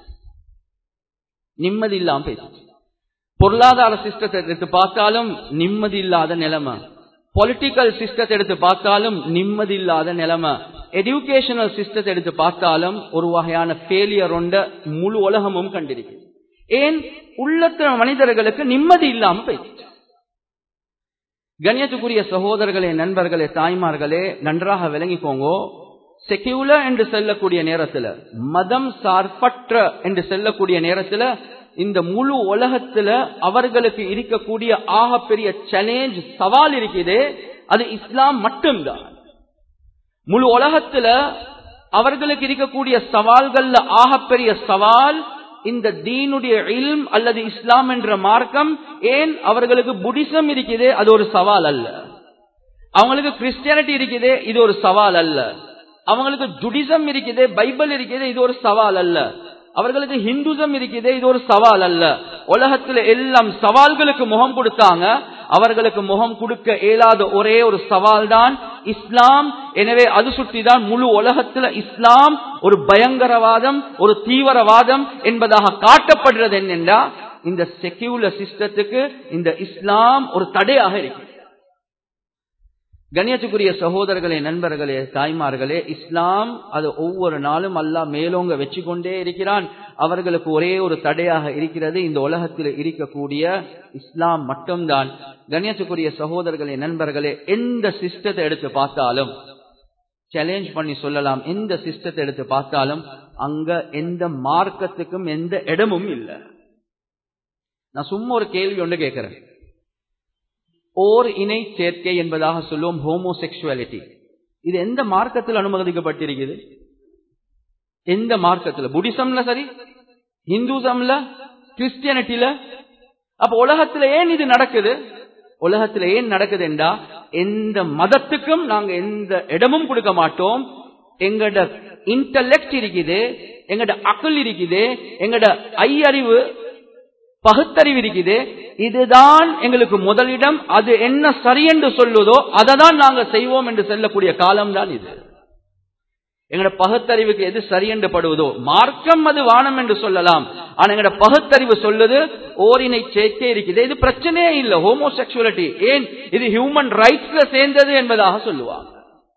நிம்மதி இல்லாம போயிடுச்சு பொருளாதார சிஸ்டத்தை எடுத்து பார்த்தாலும் நிம்மதி இல்லாத நிலைமை பொலிட்டிக்கல் சிஸ்டத்தை எடுத்து பார்த்தாலும் நிம்மதி இல்லாத நிலைமை எஜுகேஷனல் சிஸ்டத்தை எடுத்து பார்த்தாலும் ஒரு வகையான ஃபெயிலியர் ஒண்ட முழு உலகமும் கண்டிருக்கு ஏன் உள்ளத்த மனிதர்களுக்கு நிம்மதி இல்லாம போயிடுச்சு கண்ணியத்துக்குரிய சகோதரர்களே நண்பர்களே தாய்மார்களே நன்றாக விளங்கிக்கோங்க செக்யூலர் என்று செல்லக்கூடிய நேரத்துல மதம் சார்பற்ற என்று செல்லக்கூடிய நேரத்துல இந்த முழு உலகத்துல அவர்களுக்கு இருக்கக்கூடிய ஆகப்பெரிய சேலஞ்ச் சவால் இருக்குது அது இஸ்லாம் மட்டும்தான் முழு உலகத்துல அவர்களுக்கு இருக்கக்கூடிய சவால்கள்ல ஆகப்பெரிய சவால் இந்த தீனுடைய இல்ம் அல்லது இஸ்லாம் என்ற மார்க்கம் ஏன் அவர்களுக்கு புடிசம் இருக்குது அது ஒரு சவால் அல்ல அவங்களுக்கு கிறிஸ்டியானிட்டி இருக்குது இது ஒரு சவால் அல்ல அவங்களுக்கு ஜுடிசம் இருக்குது பைபிள் இருக்குது இது ஒரு சவால் அல்ல அவர்களுக்கு ஹிந்துசம் இருக்குது இது ஒரு சவால் அல்ல உலகத்துல எல்லாம் சவால்களுக்கு முகம் கொடுத்தாங்க அவர்களுக்கு முகம் கொடுக்க இயலாத ஒரே ஒரு சவால் தான் இஸ்லாம் எனவே அது சுற்றி தான் முழு உலகத்துல இஸ்லாம் ஒரு பயங்கரவாதம் ஒரு தீவிரவாதம் என்பதாக காட்டப்படுறது என்னென்றா இந்த செக்யூலர் சிஸ்டத்துக்கு இந்த இஸ்லாம் ஒரு தடையாக இருக்கு கண்ணியத்துக்குரிய சகோதரர்களே நண்பர்களே தாய்மார்களே இஸ்லாம் அது ஒவ்வொரு நாளும் அல்லா மேலோங்க வச்சு கொண்டே இருக்கிறான் அவர்களுக்கு ஒரே ஒரு தடையாக இருக்கிறது இந்த உலகத்தில் இருக்கக்கூடிய இஸ்லாம் மட்டும்தான் கண்ணியத்துக்குரிய சகோதரர்களே நண்பர்களே எந்த சிஸ்டத்தை எடுத்து பார்த்தாலும் சேலஞ்ச் பண்ணி சொல்லலாம் எந்த சிஸ்டத்தை எடுத்து பார்த்தாலும் அங்க எந்த மார்க்கத்துக்கும் எந்த இடமும் இல்லை நான் சும்மா ஒரு கேள்வி ஒன்று கேட்கிறேன் ஓர் இணை சேர்க்கை என்பதாக சொல்லுவோம் ஹோமோசெக்சுவாலிட்டி இது எந்த மார்க்கத்தில் அனுமதிக்கப்பட்டிருக்குது எந்த மார்க்கத்தில் புடிசம்ல சரி ஹிந்துசம்ல கிறிஸ்டியானிட்டியில அப்ப உலகத்துல ஏன் இது நடக்குது உலகத்துல ஏன் நடக்குது என்றா எந்த மதத்துக்கும் நாங்க எந்த இடமும் கொடுக்க மாட்டோம் எங்கட இன்டலெக்ட் இருக்குது எங்கட அக்கல் இருக்குது எங்கட ஐயறிவு பகுத்தறிவு இருக்குது இதுதான் எங்களுக்கு முதலிடம் அது என்ன சரி என்று சொல்லுதோ அதை தான் நாங்க செய்வோம் என்று சொல்லக்கூடிய காலம் தான் இது எங்கட பகுத்தறிவுக்கு எது சரி என்று படுவதோ மார்க்கம் அது வானம் என்று சொல்லலாம் ஆனா எங்கட பகுத்தறிவு சொல்லுது ஓரினை சேர்க்கை இருக்குது இது பிரச்சனையே இல்லை ஹோமோசெக்சுவலிட்டி ஏன் இது ஹியூமன் ரைட்ஸ்ல சேர்ந்தது என்பதாக சொல்லுவாங்க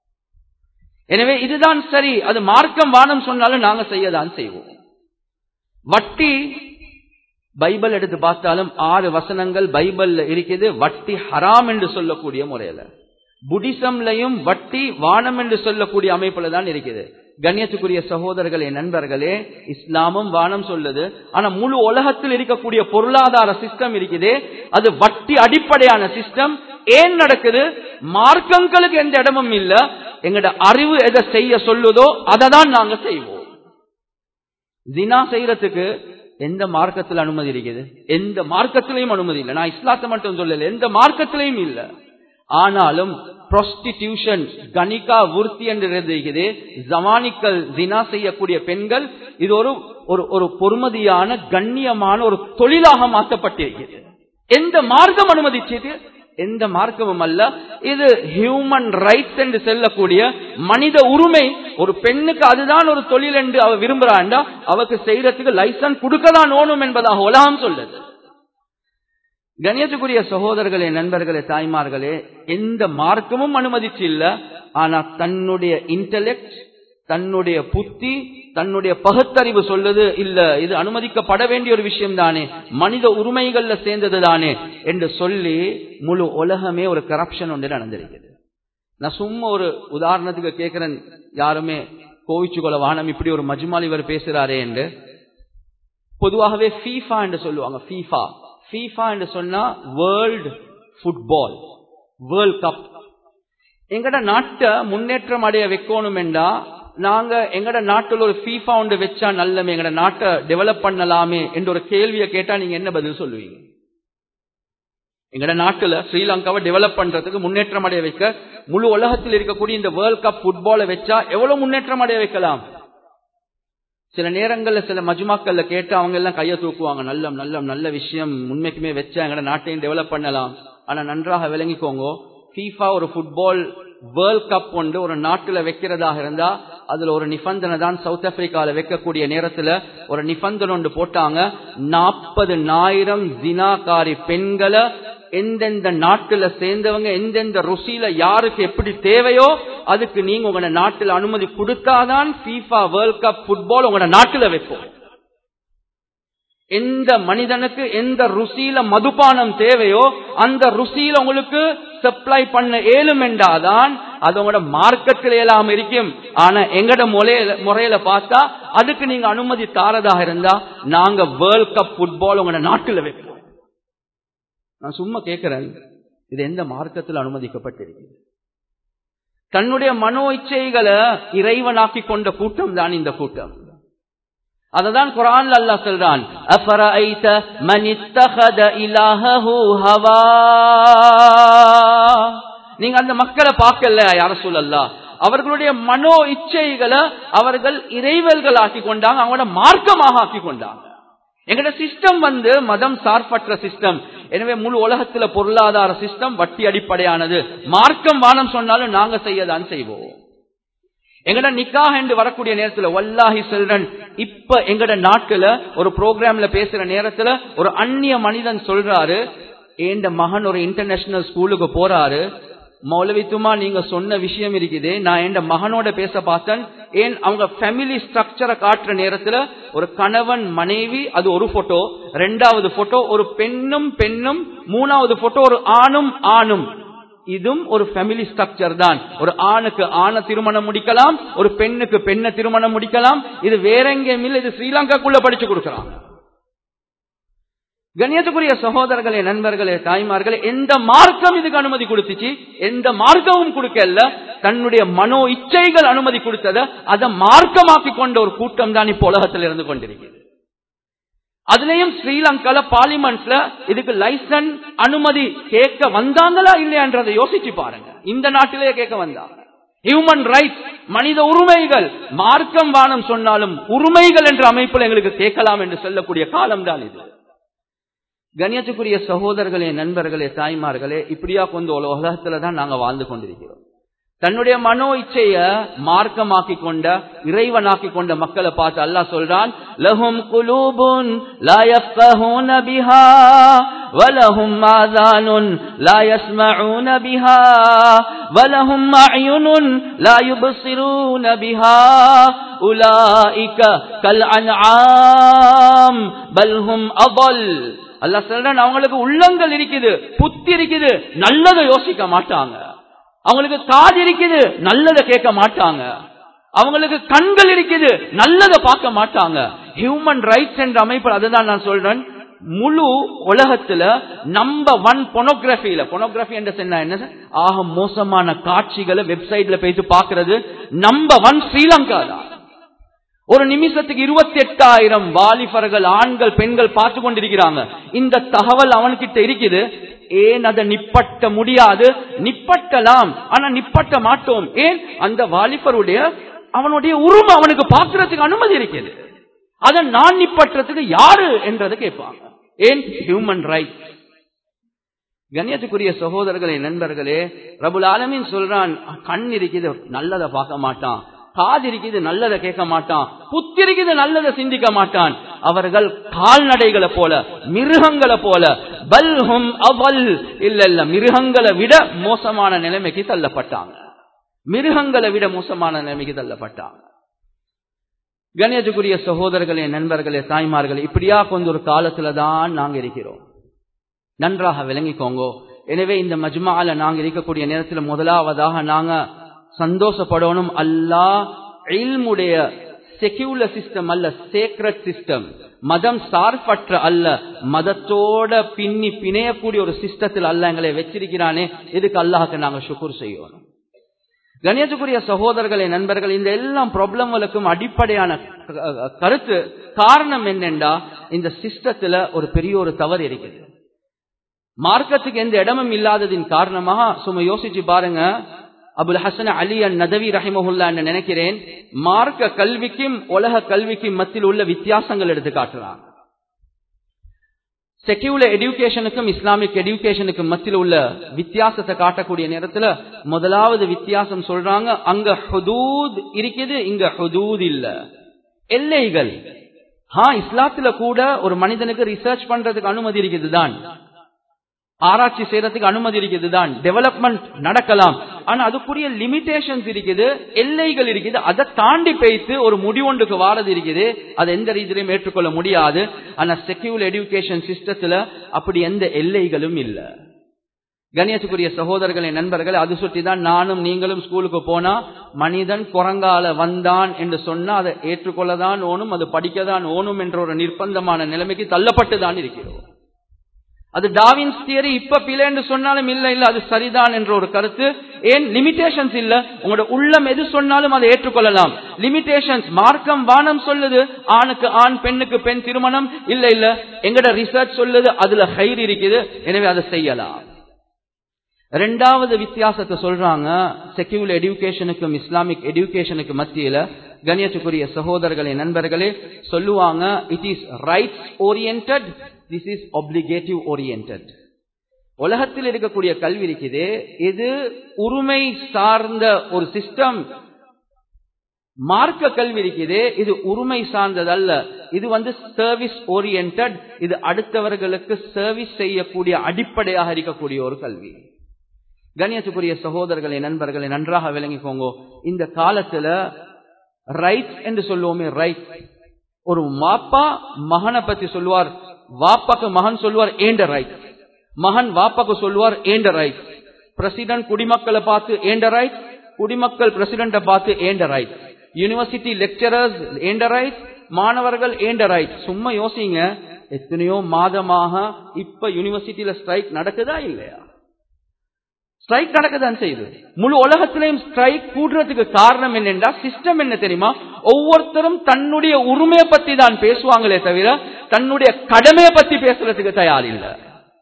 எனவே இதுதான் சரி அது மார்க்கம் வானம் சொன்னாலும் நாங்க செய்யதான் செய்வோம் வட்டி பைபிள் எடுத்து பார்த்தாலும் ஆறு வசனங்கள் பைபிள்ல இருக்குது வட்டி ஹராம் என்று சொல்லக்கூடிய முறையில புடிசம்லையும் வட்டி வானம் என்று சொல்லக்கூடிய அமைப்புல தான் இருக்குது கண்ணியத்துக்குரிய சகோதரர்களே நண்பர்களே இஸ்லாமும் வானம் சொல்லுது ஆனா முழு உலகத்தில் இருக்கக்கூடிய பொருளாதார சிஸ்டம் இருக்குது அது வட்டி அடிப்படையான சிஸ்டம் ஏன் நடக்குது மார்க்கங்களுக்கு எந்த இடமும் இல்ல எங்கட அறிவு எதை செய்ய சொல்லுதோ அதை தான் நாங்க செய்வோம் ஜினா செய்யறதுக்கு எந்த மார்க்கத்தில் அனுமதி இருக்குது எந்த மார்க்கத்திலையும் அனுமதி இல்லை நான் இஸ்லாத்தை மட்டும் சொல்லல எந்த மார்க்கத்திலையும் இல்ல ஆனாலும் ப்ராஸ்டிடியூஷன் கணிகா விருத்தி என்று இருக்குது ஜமானிக்கல் தினா செய்யக்கூடிய பெண்கள் இது ஒரு ஒரு ஒரு பொறுமதியான கண்ணியமான ஒரு தொழிலாக மாற்றப்பட்டிருக்கிறது எந்த மார்க்கம் அனுமதிச்சது எந்த மார்க்கமும் அல்ல இது ஹியூமன் ரைட்ஸ் என்று செல்லக்கூடிய மனித உரிமை ஒரு பெண்ணுக்கு அதுதான் ஒரு தொழில் என்று அவ விரும்புறாண்டா அவக்கு செய்யறதுக்கு லைசன்ஸ் கொடுக்கதான் ஓணும் என்பதாக உலகம் சொல்லுது கணியத்துக்குரிய சகோதரர்களே நண்பர்களே தாய்மார்களே எந்த மார்க்கமும் அனுமதிச்சு இல்ல ஆனா தன்னுடைய இன்டலெக்ட் தன்னுடைய புத்தி தன்னுடைய பகுத்தறிவு சொல்லுது இல்ல இது அனுமதிக்கப்பட வேண்டிய ஒரு விஷயம் தானே மனித உரிமைகள்ல சேர்ந்தது தானே என்று சொல்லி முழு உலகமே ஒரு கரப்ஷன் ஒன்று நடந்திருக்குது நான் சும்மா ஒரு உதாரணத்துக்கு கேட்கிறேன் யாருமே கோவிச்சுக்கொள்ள வானம் இப்படி ஒரு மஜ்மால் இவர் பேசுறாரே என்று பொதுவாகவே ஃபீஃபா என்று சொல்லுவாங்க ஃபீஃபா ஃபீஃபா என்று சொன்னா வேர்ல்டு ஃபுட்பால் வேர்ல்ட் கப் எங்கட நாட்டை முன்னேற்றம் அடைய வைக்கணும் என்றா நாங்க எங்கட நாட்டில் ஒரு ஃபீஃபா ஒன்று வச்சா நல்லமே எங்கட நாட்டை டெவலப் பண்ணலாமே என்ற ஒரு கேள்வியை கேட்டா நீங்க என்ன பதில் சொல்லுவீங்க எங்கட நாட்டுல ஸ்ரீலங்காவை டெவலப் பண்றதுக்கு முன்னேற்றம் அடைய வைக்க முழு உலகத்தில் இருக்கக்கூடிய இந்த வேர்ல்ட் கப் ஃபுட்பாலை வச்சா எவ்வளவு முன்னேற்றம் அடைய வைக்கலாம் சில நேரங்கள்ல சில மஜ்மாக்கள்ல கேட்டு அவங்க எல்லாம் கைய தூக்குவாங்க நல்ல நல்ல நல்ல விஷயம் உண்மைக்குமே வச்சா எங்கட நாட்டையும் டெவலப் பண்ணலாம் ஆனா நன்றாக விளங்கிக்கோங்க ஃபீஃபா ஒரு ஃபுட்பால் வேர்ல்ட் கப் ஒன்று ஒரு நாட்டுல வைக்கிறதாக இருந்தா அதுல ஒரு நிபந்தனை தான் சவுத் ஆப்பிரிக்கால வைக்கக்கூடிய நேரத்துல ஒரு நிபந்தனை ஒன்று போட்டாங்க நாற்பது நாயிரம் ஜினாகாரி பெண்களை எந்தெந்த நாட்டுல சேர்ந்தவங்க எந்தெந்த ருசியில யாருக்கு எப்படி தேவையோ அதுக்கு நீங்க உங்களோட நாட்டுல அனுமதி கொடுத்தாதான் ஃபீஃபா வேர்ல்ட் கப் ஃபுட்பால் உங்களோட நாட்டுல வைப்போம் எந்த மனிதனுக்கு எந்த ருசியில மதுபானம் தேவையோ அந்த ருசியில உங்களுக்கு சப்ளை பண்ண ஏலும் என்றாதான் அது உங்களோட மார்க்கத்தில் இயலாம இருக்கும் ஆனா எங்கட முறையில முறையில பார்த்தா அதுக்கு நீங்க அனுமதி தாரதாக இருந்தா நாங்க வேர்ல்ட் கப் ஃபுட்பால் உங்களோட நாட்டுல வைப்போம் நான் சும்மா கேட்கிறேன் இது எந்த மார்க்கத்தில் அனுமதிக்கப்பட்டிருக்கிறது தன்னுடைய மனோ இச்சைகளை இறைவனாக்கி கொண்ட கூட்டம் தான் இந்த கூட்டம் அததான் குரான் அல்லாஹ் சொல்றான் அஃபரஐத மன் இத்தஹத இலாஹஹு ஹவா நீங்க அந்த மக்களை பார்க்கல யார சொல்லல்லா அவர்களுடைய மனோ இச்சைகளை அவர்கள் இறைவல்கள் ஆக்கி கொண்டாங்க அவங்களோட மார்க்கமாக ஆக்கி கொண்டாங்க எங்கட சிஸ்டம் வந்து மதம் சார்பற்ற சிஸ்டம் எனவே முழு உலகத்துல பொருளாதார சிஸ்டம் வட்டி அடிப்படையானது மார்க்கம் வானம் சொன்னாலும் நாங்க செய்யதான் செய்வோம் எங்கட நிக்காக என்று வரக்கூடிய நேரத்துல வல்லாஹி செல்றன் இப்ப எங்கட நாட்டுல ஒரு ப்ரோக்ராம்ல பேசுற நேரத்துல ஒரு அந்நிய மனிதன் சொல்றாரு ஏண்ட மகன் ஒரு இன்டர்நேஷனல் ஸ்கூலுக்கு போறாரு மௌலவித்துமா நீங்க சொன்ன விஷயம் இருக்குது நான் என் மகனோட பேச பார்த்தேன் ஏன் அவங்க ஃபேமிலி ஸ்ட்ரக்சரை காட்டுற நேரத்துல ஒரு கணவன் மனைவி அது ஒரு போட்டோ ரெண்டாவது போட்டோ ஒரு பெண்ணும் பெண்ணும் மூணாவது போட்டோ ஒரு ஆணும் ஆணும் இதுவும் ஒரு ஃபேமிலி ஸ்ட்ரக்சர் தான் ஒரு ஆணுக்கு ஆணை திருமணம் முடிக்கலாம் ஒரு பெண்ணுக்கு பெண்ணை திருமணம் முடிக்கலாம் இது வேற எங்கேயும் இல்லை இது ஸ்ரீலங்காக்குள்ள படிச்சு கொடுக்கலாம் கண்ணியத்துக்குரிய சகோதரர்களே நண்பர்களே தாய்மார்களே எந்த மார்க்கம் இதுக்கு அனுமதி கொடுத்துச்சு எந்த மார்க்கமும் கொடுக்கல தன்னுடைய மனோ இச்சைகள் அனுமதி கொடுத்தத அதை மார்க்கமாக்கி கொண்ட ஒரு கூட்டம் தான் இப்ப உலகத்தில் இருந்து கொண்டிருக்கிறது அதுலயும் ஸ்ரீலங்கால பார்லிமெண்ட்ஸ்ல இதுக்கு லைசன்ஸ் அனுமதி கேட்க வந்தாங்களா இல்லையான்றதை யோசிச்சு பாருங்க இந்த நாட்டிலேயே கேட்க வந்தாங்க ஹியூமன் ரைட்ஸ் மனித உரிமைகள் மார்க்கம் வானம் சொன்னாலும் உரிமைகள் என்ற அமைப்பில் எங்களுக்கு கேட்கலாம் என்று சொல்லக்கூடிய காலம் தான் இது கண்ணியத்துக்குரிய சகோதரர்களே நண்பர்களே தாய்மார்களே இப்படியா கொண்டு உலகத்துல தான் நாங்க வாழ்ந்து கொண்டிருக்கிறோம் தன்னுடைய மனோ இச்சைய மார்க்கமாக்கி கொண்ட இறைவனாக்கி கொண்ட மக்களை பார்த்து அல்லாஹ் சொல்றான் லஹும் குலூபுன் லா யஃப்கஹூன பிஹா வலஹும் ஆதானுன் லா யஸ்மஊன பிஹா வலஹும் அயுனுன் லா யுபஸிரூன பிஹா உலாயிக கல் அன்ஆம் பல் ஹும் அதல் அல்லாஹ் சொல்றான் அவங்களுக்கு உள்ளங்கள் இருக்குது புத்தி இருக்குது நல்லதை யோசிக்க மாட்டாங்க அவங்களுக்கு காது இருக்குது நல்லதை கேட்க மாட்டாங்க அவங்களுக்கு கண்கள் இருக்குது நல்லதை பார்க்க மாட்டாங்க ஹியூமன் ரைட்ஸ் என்ற அமைப்பு அதுதான் நான் சொல்றேன் முழு உலகத்துல நம்பர் ஒன் பொனோகிராபியில பொனோகிராபி என்ற சொன்ன என்ன ஆக மோசமான காட்சிகளை வெப்சைட்ல போயிட்டு பாக்குறது நம்பர் ஒன் ஸ்ரீலங்கா தான் ஒரு நிமிஷத்துக்கு இருபத்தி எட்டாயிரம் வாலிபர்கள் ஆண்கள் பெண்கள் பார்த்து கொண்டிருக்கிறாங்க இந்த தகவல் அவன்கிட்ட இருக்குது ஏன் அதை நிப்பட்ட முடியாது நிப்பட்டலாம் ஆனா நிப்பட்ட மாட்டோம் ஏன் அந்த வாலிபருடைய அவனுடைய உருவம் அவனுக்கு பார்க்கறதுக்கு அனுமதி இருக்குது அதை நான் நிப்பற்றதுக்கு யாரு என்றதை கேட்பாங்க ஏன் ஹியூமன் ரைட் கண்ணியத்துக்குரிய சகோதரர்களே நண்பர்களே ரபுல் ஆலமின் சொல்றான் கண் இருக்குது நல்லதை பார்க்க மாட்டான் காது இருக்குது நல்லதை கேட்க மாட்டான் புத்தி இருக்குது நல்லதை சிந்திக்க மாட்டான் அவர்கள் கால்நடைகளை போல மிருகங்களை போல பல்ஹும் அவல் இல்ல இல்ல மிருகங்களை விட மோசமான நிலைமைக்கு தள்ளப்பட்டாங்க மிருகங்களை விட மோசமான நிலைமைக்கு தள்ளப்பட்டாங்க கணேஜுக்குரிய சகோதரர்களே நண்பர்களே தாய்மார்களே இப்படியா கொஞ்ச ஒரு காலத்துல தான் நாங்க இருக்கிறோம் நன்றாக விளங்கிக்கோங்க எனவே இந்த மஜ்மால நாங்க இருக்கக்கூடிய நேரத்தில் முதலாவதாக நாங்க சந்தோஷப்படணும் அல்லா இல்முடைய செக்யூலர் சிஸ்டம் அல்ல சேக்ரட் சிஸ்டம் மதம் சார்பற்ற அல்ல மதத்தோட பின்னி பிணையக்கூடிய ஒரு சிஸ்டத்தில் அல்ல எங்களை வச்சிருக்கிறானே இதுக்கு அல்லாஹுக்கு நாங்க சுக்குர் செய்யணும் கணியத்துக்குரிய சகோதரர்களே நண்பர்கள் இந்த எல்லாம் ப்ராப்ளங்களுக்கும் அடிப்படையான கருத்து காரணம் என்னென்றா இந்த சிஸ்டத்துல ஒரு பெரிய ஒரு தவறு இருக்குது மார்க்கத்துக்கு எந்த இடமும் இல்லாததின் காரணமாக சும்மா யோசிச்சு பாருங்க அபுல் ஹசன் அலி அன் நதவி ரஹிமஹுல்லா நினைக்கிறேன் மார்க்க கல்விக்கும் உலக கல்விக்கும் மத்தியில் உள்ள வித்தியாசங்கள் எடுத்து காட்டுறாங்க செக்யூலர் எடுகேஷனுக்கும் இஸ்லாமிக் எடுகேஷனுக்கும் மத்தியில் உள்ள வித்தியாசத்தை காட்டக்கூடிய நேரத்துல முதலாவது வித்தியாசம் சொல்றாங்க அங்க ஹுதூத் இருக்குது இங்க ஹுதூத் இல்ல எல்லைகள் ஹா இஸ்லாத்துல கூட ஒரு மனிதனுக்கு ரிசர்ச் பண்றதுக்கு அனுமதி இருக்குது தான் ஆராய்ச்சி செய்யறதுக்கு அனுமதி இருக்குது தான் டெவலப்மெண்ட் நடக்கலாம் ஆனா அதுக்குரிய லிமிடேஷன்ஸ் இருக்குது எல்லைகள் இருக்குது அதை தாண்டி பேய்த்து ஒரு முடிவொன்றுக்கு வாரது இருக்குது அதை எந்த ரீதியிலும் ஏற்றுக்கொள்ள முடியாது ஆனா செக்யூர் எஜுகேஷன் சிஸ்டத்துல அப்படி எந்த எல்லைகளும் இல்லை கணியத்துக்குரிய சகோதரர்களின் நண்பர்கள் அது சுற்றி தான் நானும் நீங்களும் ஸ்கூலுக்கு போனா மனிதன் குரங்கால வந்தான் என்று சொன்னா அதை ஏற்றுக்கொள்ளதான் ஓணும் அது படிக்கதான் ஓணும் என்ற ஒரு நிர்பந்தமான நிலைமைக்கு தள்ளப்பட்டுதான் இருக்கிறோம் அது டாவின்ஸ் தியரி இப்ப பிழைன்னு சொன்னாலும் இல்ல இல்ல அது சரிதான் என்ற ஒரு கருத்து ஏன் லிமிடேஷன்ஸ் இல்ல உங்களோட உள்ளம் எது சொன்னாலும் அதை ஏற்றுக்கொள்ளலாம் லிமிடேஷன்ஸ் மார்க்கம் வானம் சொல்லுது ஆணுக்கு ஆண் பெண்ணுக்கு பெண் திருமணம் இல்ல இல்ல எங்கட ரிசர்ச் சொல்லுது அதுல ஹைர் இருக்குது எனவே அதை செய்யலாம் ரெண்டாவது வித்தியாசத்தை சொல்றாங்க செக்யூலர் எடுகேஷனுக்கும் இஸ்லாமிக் எடுகேஷனுக்கு மத்தியில கணியத்துக்குரிய சகோதரர்களே நண்பர்களே சொல்லுவாங்க it is rights orient this is obligative orient உலகத்தில் இருக்கக்கூடிய கல்வி இருக்குது இது உரிமை சார்ந்த ஒரு சிஸ்டம் மார்க்க கல்வி இருக்குது இது உரிமை சார்ந்ததல்ல இது வந்து சர்வீஸ் ஓரியன்ட் இது அடுத்தவர்களுக்கு சர்வீஸ் செய்யக்கூடிய அடிப்படையாக இருக்கக்கூடிய ஒரு கல்வி கணியத்துக்குரிய சகோதரர்களை நண்பர்களை நன்றாக விளங்கிக்கோங்க இந்த காலத்துல ரைட்ஸ் என்று சொல்லுவோமே ரைட் ஒரு வாப்பா மகனை பத்தி சொல்லுவார் வாப்பாக்கு மகன் சொல்லுவார் ஏண்ட ரைட் மகன் வாப்பாக்கு சொல்லுவார் ஏண்ட ரைட் பிரசிடன்ட் குடிமக்களை பார்த்து ஏண்ட ரைட் குடிமக்கள் பிரசிடண்ட பார்த்து and right university lecturers and right மாணவர்கள் ஏண்ட ரைட் சும்மா யோசிங்க எத்தனையோ மாதமாக இப்ப யூனிவர்சிட்டியில ஸ்ட்ரைக் நடக்குதா இல்லையா ஸ்ட்ரைக் நடக்கதான் செய்யுது முழு உலகத்திலையும் ஸ்ட்ரைக் கூடுறதுக்கு காரணம் என்னென்றா சிஸ்டம் என்ன தெரியுமா ஒவ்வொருத்தரும் தன்னுடைய உரிமையை பத்தி தான் பேசுவாங்களே தவிர தன்னுடைய கடமையை பத்தி பேசுறதுக்கு தயார் இல்லை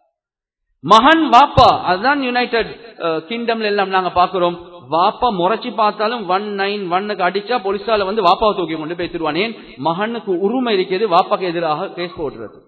மகன் வாப்பா அதுதான் யுனைடெட் கிங்டம்ல எல்லாம் நாங்க பாக்குறோம் வாப்பா முறைச்சு பார்த்தாலும் ஒன் நைன் ஒன்னுக்கு அடிச்சா போலீஸால வந்து வாப்பாவை தூக்கி கொண்டு பேசிடுவான் ஏன் மகனுக்கு உரிமை இருக்கிறது வாப்பாக்கு எதிராக கேஸ் போடுறது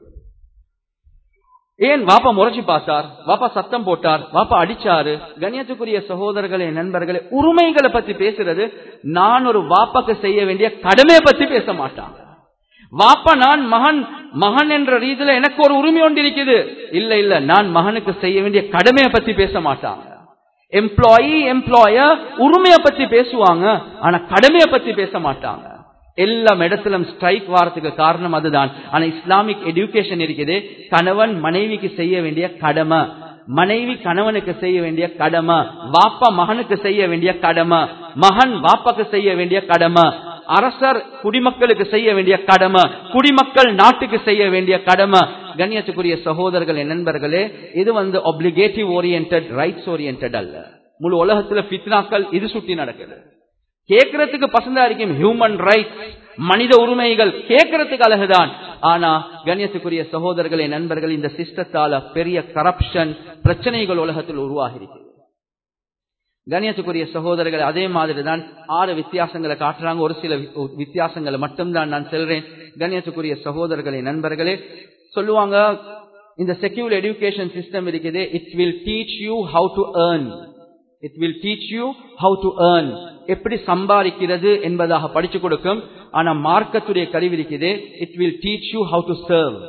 ஏன் வாப்பா முறைச்சு பார்த்தார் வாப்பா சத்தம் போட்டார் வாப்பா அடிச்சாரு கண்ணியத்துக்குரிய சகோதரர்களே நண்பர்களே உரிமைகளை பத்தி பேசுறது நான் ஒரு வாப்பாக்கு செய்ய வேண்டிய கடமையை பத்தி பேச மாட்டான் வாப்பா நான் மகன் மகன் என்ற ரீதியில எனக்கு ஒரு உரிமை ஒன்று இருக்குது இல்ல இல்ல நான் மகனுக்கு செய்ய வேண்டிய கடமையை பத்தி பேச மாட்டாங்க எம்ப்ளாயி எம்ப்ளாயர் உரிமையை பத்தி பேசுவாங்க ஆனா கடமையை பத்தி பேச மாட்டாங்க எல்லா இடத்திலும் ஸ்ட்ரைக் வாரத்துக்கு காரணம் அதுதான் ஆனா இஸ்லாமிக் எஜுகேஷன் இருக்குது கணவன் மனைவிக்கு செய்ய வேண்டிய கடமை மனைவி கணவனுக்கு செய்ய வேண்டிய கடமை வாப்பா மகனுக்கு செய்ய வேண்டிய கடமை மகன் வாப்பாக்கு செய்ய வேண்டிய கடமை அரசர் குடிமக்களுக்கு செய்ய வேண்டிய கடமை குடிமக்கள் நாட்டுக்கு செய்ய வேண்டிய கடமை கண்ணியத்துக்குரிய சகோதரர்களே நண்பர்களே இது வந்து ஒப்ளிகேட்டிவ் ஓரியன்ட் ரைட்ஸ் ஓரியன்ட் அல்ல முழு உலகத்துல பித்னாக்கள் இது சுட்டி நடக்குது கேட்கறதுக்கு பசந்தா இருக்கும் ஹியூமன் ரைட்ஸ் மனித உரிமைகள் கேட்கறதுக்கு அழகுதான் ஆனா கண்ணியத்துக்குரிய சகோதரர்களே நண்பர்கள் இந்த சிஸ்டத்தால பெரிய கரப்ஷன் பிரச்சனைகள் உலகத்தில் உருவாகி இருக்கு கணியத்துக்குரிய சகோதரர்கள் அதே மாதிரி தான் ஆறு வித்தியாசங்களை காட்டுறாங்க ஒரு சில வித்தியாசங்களை மட்டும்தான் நான் செல்றேன் கணியத்துக்குரிய சகோதரர்களே நண்பர்களே சொல்லுவாங்க இந்த செக்யூர் எஜுகேஷன் சிஸ்டம் இருக்குது it will teach you how to earn it will teach you how to earn எப்படி சம்பாதிக்கிறது என்பதாக படிச்சு கொடுக்கும் ஆனா மார்க்கத்துடைய கருவி இருக்குது it will teach you how to serve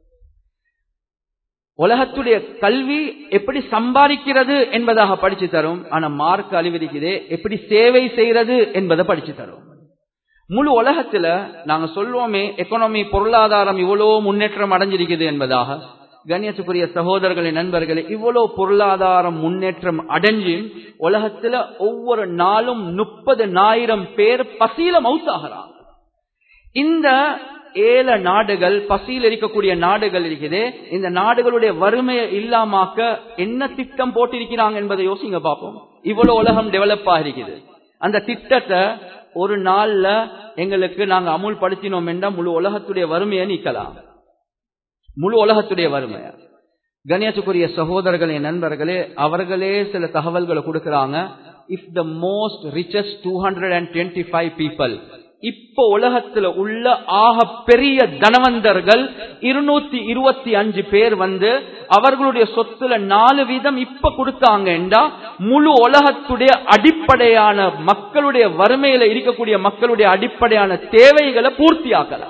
உலகத்துடைய கல்வி எப்படி சம்பாதிக்கிறது என்பதாக படிச்சு தரும் ஆனா மார்க் அழிவிருக்குதே எப்படி சேவை செய்யறது என்பதை படிச்சு தரும் முழு உலகத்துல நாங்க சொல்லுவோமே எக்கனாமி பொருளாதாரம் இவ்வளவு முன்னேற்றம் அடைஞ்சிருக்குது என்பதாக கண்ணியத்துக்குரிய சகோதரர்களே நண்பர்களே இவ்வளவு பொருளாதாரம் முன்னேற்றம் அடைஞ்சு உலகத்துல ஒவ்வொரு நாளும் முப்பது ஆயிரம் பேர் பசியில மவுத்தாகிறாங்க இந்த ஏழ நாடுகள் பசியில் இருக்கக்கூடிய நாடுகள் இருக்குது இந்த நாடுகளுடைய வறுமையை இல்லாமாக்க என்ன திட்டம் போட்டிருக்கிறாங்க என்பதை யோசிங்க பார்ப்போம் இவ்வளவு உலகம் டெவலப் ஆகிருக்குது அந்த திட்டத்தை ஒரு நாள்ல எங்களுக்கு நாங்க அமுல்படுத்தினோம் என்றால் முழு உலகத்துடைய வறுமையை நீக்கலாம் முழு உலகத்துடைய வறுமை கணேசுக்குரிய சகோதரர்களே நண்பர்களே அவர்களே சில தகவல்களை கொடுக்கறாங்க if the most richest two hundred and twenty five people இப்ப உலகத்துல உள்ள ஆக பெரிய தனவந்தர்கள் இருநூத்தி இருபத்தி அஞ்சு பேர் வந்து அவர்களுடைய சொத்துல நாலு வீதம் இப்ப கொடுத்தாங்கன்றா முழு உலகத்துடைய அடிப்படையான மக்களுடைய வறுமையில இருக்கக்கூடிய மக்களுடைய அடிப்படையான தேவைகளை பூர்த்தியாக்கலாம்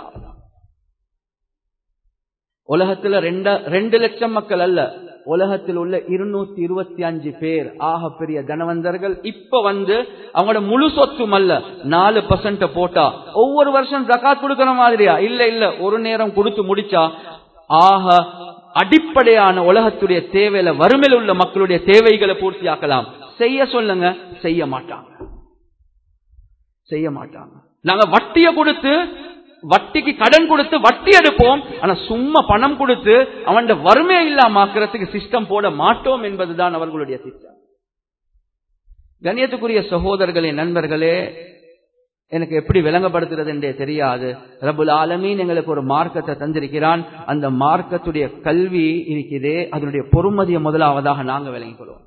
உலகத்துல ரெண்ட ரெண்டு லட்சம் மக்கள் அல்ல உலகத்தில் உள்ள இருநூத்தி இருபத்தி அஞ்சு பேர் ஆக பெரிய தனவந்தர்கள் இப்ப வந்து அவங்களோட முழு சொத்தும் அல்ல நாலு பர்சன்ட் போட்டா ஒவ்வொரு வருஷம் ஜக்காத் கொடுக்கிற மாதிரியா இல்ல இல்ல ஒரு நேரம் கொடுத்து முடிச்சா ஆக அடிப்படையான உலகத்துடைய தேவையில வறுமையில் உள்ள மக்களுடைய தேவைகளை பூர்த்தியாக்கலாம் செய்ய சொல்லுங்க செய்ய மாட்டாங்க செய்ய மாட்டாங்க நாங்க வட்டிய கொடுத்து வட்டிக்கு கடன் கொடுத்து வட்டி எடுப்போம் ஆனா சும்மா பணம் கொடுத்து அவன் வறுமையை இல்லாம ஆக்கிறதுக்கு சிஸ்டம் போட மாட்டோம் என்பதுதான் அவர்களுடைய சிஸ்டம் கண்ணியத்துக்குரிய சகோதரர்களே நண்பர்களே எனக்கு எப்படி விளங்கப்படுத்துறது என்றே தெரியாது ரபுல் ஆலமீன் எங்களுக்கு ஒரு மார்க்கத்தை தந்திருக்கிறான் அந்த மார்க்கத்துடைய கல்வி இருக்கிறதே அதனுடைய பொறுமதியை முதலாவதாக நாங்க விளங்கிக் கொள்வோம்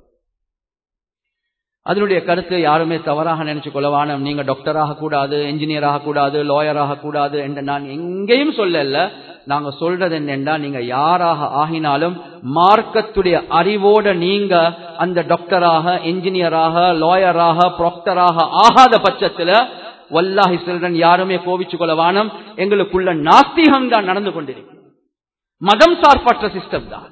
அதனுடைய கருத்து யாருமே தவறாக நினைச்சு கொள்ளவானம் நீங்க டாக்டர் ஆகக்கூடாது என்ஜினியர் ஆகக்கூடாது லாயர் ஆகக்கூடாது என்று நான் எங்கேயும் சொல்லல நாங்க சொல்றது என்னென்றா நீங்க யாராக ஆகினாலும் மார்க்கத்துடைய அறிவோட நீங்க அந்த டாக்டராக என்ஜினியராக லாயராக ப்ராக்டராக ஆகாத பட்சத்துல வல்லாஹி செல்றன் யாருமே கோவிச்சு கொள்ளவானம் எங்களுக்குள்ள நாஸ்திகம் தான் நடந்து கொண்டிருக்கு மதம் சார்பற்ற சிஸ்டம் தான்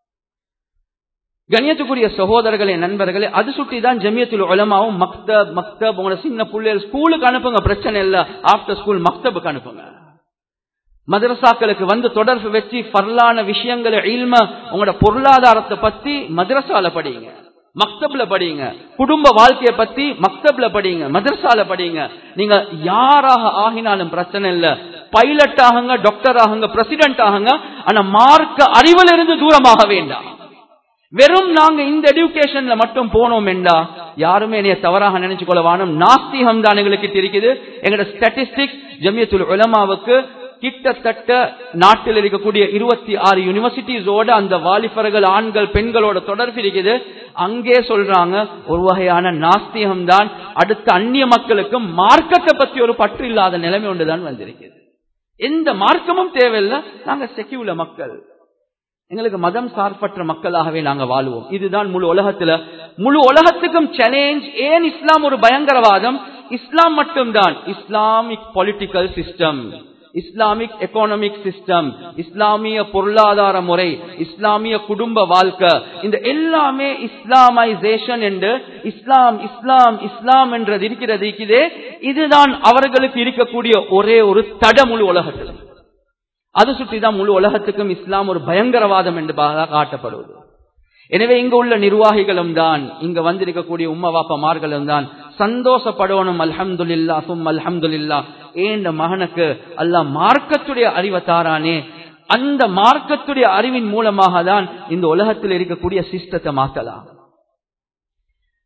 கண்ணியத்துக்குரிய சகோதரர்களே நண்பர்களே அது சுட்டி தான் ஜமியத்துல் உலமாவும் மக்தப் மக்தப் உங்களோட சின்ன பிள்ளைகள் ஸ்கூலுக்கு அனுப்புங்க பிரச்சனை இல்ல ஆப்டர் ஸ்கூல் மக்தபுக்கு அனுப்புங்க மதரசாக்களுக்கு வந்து தொடர்பு வச்சு பரலான விஷயங்களை இல்ம உங்களோட பொருளாதாரத்தை பத்தி மதரசால படிங்க மக்தப்ல படிங்க குடும்ப வாழ்க்கையை பத்தி மக்தப்ல படிங்க மதரசால படிங்க நீங்க யாராக ஆகினாலும் பிரச்சனை இல்ல பைலட் ஆகுங்க டாக்டர் ஆகுங்க பிரசிடென்ட் ஆகுங்க ஆனா மார்க்க அறிவில் இருந்து தூரமாக வேண்டாம் வெறும் நாங்க இந்த எடுக்கேஷன்ல மட்டும் போனோம் என்றா யாருமே என்னைய தவறாக நினைச்சு கொள்ள வானம் நாஸ்திகம் தான் எங்களுக்கு இருக்குது எங்களோட ஸ்டாட்டிஸ்டிக்ஸ் ஜமியத்துல் உலமாவுக்கு கிட்டத்தட்ட நாட்டில் இருக்கக்கூடிய இருபத்தி ஆறு யூனிவர்சிட்டிஸோட அந்த வாலிபர்கள் ஆண்கள் பெண்களோட தொடர்பு இருக்குது அங்கே சொல்றாங்க ஒரு வகையான நாஸ்திகம் தான் அடுத்த அந்நிய மக்களுக்கு மார்க்கத்தை பத்தி ஒரு பற்று இல்லாத நிலைமை ஒன்றுதான் வந்திருக்குது எந்த மார்க்கமும் தேவையில்லை நாங்க செக்யூல மக்கள் எங்களுக்கு மதம் சார்பற்ற மக்களாகவே நாங்க வாழுவோம் இதுதான் முழு உலகத்துல முழு உலகத்துக்கும் சேலஞ்ச் ஏன் இஸ்லாம் ஒரு பயங்கரவாதம் இஸ்லாம் மட்டும்தான் Islamic political system Islamic economic system இஸ்லாமிய பொருளாதார முறை இஸ்லாமிய குடும்ப வாழ்க்கை இந்த எல்லாமே இஸ்லாமைசேஷன் என்று இஸ்லாம் இஸ்லாம் இஸ்லாம் என்றது இருக்கிறது இருக்கிறதே இதுதான் அவர்களுக்கு இருக்கக்கூடிய ஒரே ஒரு தட முழு உலகத்தில் அது சுற்றிதான் முழு உலகத்துக்கும் இஸ்லாம் ஒரு பயங்கரவாதம் என்று காட்டப்படுவது எனவே இங்க உள்ள நிர்வாகிகளும் தான் இங்க வந்திருக்கக்கூடிய உம்ம வாப்பமார்களும் தான் சந்தோஷப்படணும் அல்ஹம்துல்லா சும் அல்ஹம்துல்லா ஏன் மகனுக்கு அல்ல மார்க்கத்துடைய அறிவை தாரானே அந்த மார்க்கத்துடைய அறிவின் மூலமாக தான் இந்த உலகத்தில் இருக்கக்கூடிய சிஸ்டத்தை மாற்றலாம்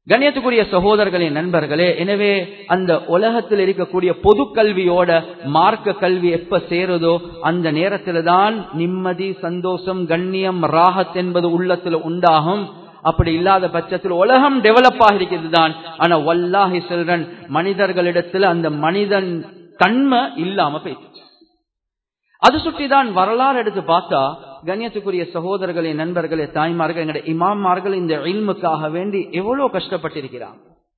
கண்ணியத்துக்குரிய சகோதரர்களே நண்பர்களே எனவே அந்த உலகத்தில் இருக்கக்கூடிய பொது கல்வியோட மார்க்க கல்வி எப்ப சேருதோ அந்த நேரத்துல தான் நிம்மதி சந்தோஷம் கண்ணியம் ராகத் என்பது உள்ளத்துல உண்டாகும் அப்படி இல்லாத பட்சத்தில் உலகம் டெவலப் ஆகிருக்கிறது தான் ஆனா வல்லாஹி செல்றன் மனிதர்களிடத்துல அந்த மனிதன் தன்மை இல்லாம போயிடுச்சு அது சுற்றிதான் வரலாறு எடுத்து பார்த்தா கண்ணியத்துக்குரிய சகோதரர்களே நண்பர்களே தாய்மார்கள் எங்களுடைய இமாமார்கள் இந்த இல்முக்காக வேண்டி எவ்வளவு கஷ்டப்பட்டிருக்கிறாங்க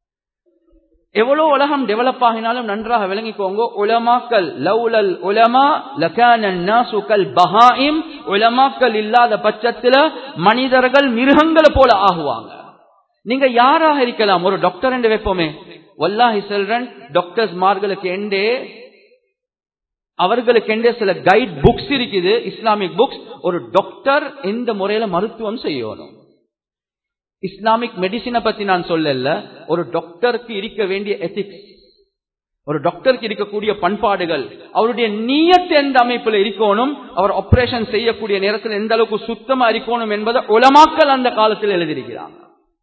எவ்வளவு உலகம் டெவலப் ஆகினாலும் நன்றாக விளங்கிக்கோங்க உலமாக்கல் லவுலல் உலமா லகானல் பஹாயிம் உலமாக்கல் இல்லாத பட்சத்துல மனிதர்கள் மிருகங்களை போல ஆகுவாங்க நீங்க யாராக இருக்கலாம் ஒரு டாக்டர் என்று வைப்போமே வல்லாஹி செல்றன் டாக்டர்ஸ் மார்களுக்கு எண்டே அவர்களுக்கு எண்டே சில கைட் புக்ஸ் இருக்குது இஸ்லாமிக் புக்ஸ் ஒரு டாக்டர் எந்த முறையில மருத்துவம் செய்யணும் இஸ்லாமிக் மெடிசினை பத்தி நான் சொல்லல ஒரு டாக்டருக்கு இருக்க வேண்டிய எத்திக்ஸ் ஒரு டாக்டருக்கு இருக்கக்கூடிய பண்பாடுகள் அவருடைய நீயத்து எந்த அமைப்புல இருக்கணும் அவர் ஆபரேஷன் செய்யக்கூடிய நேரத்தில் எந்த அளவுக்கு சுத்தமா இருக்கணும் என்பதை உலமாக்கல் அந்த காலத்தில் எழுதியிருக்கிறாங்க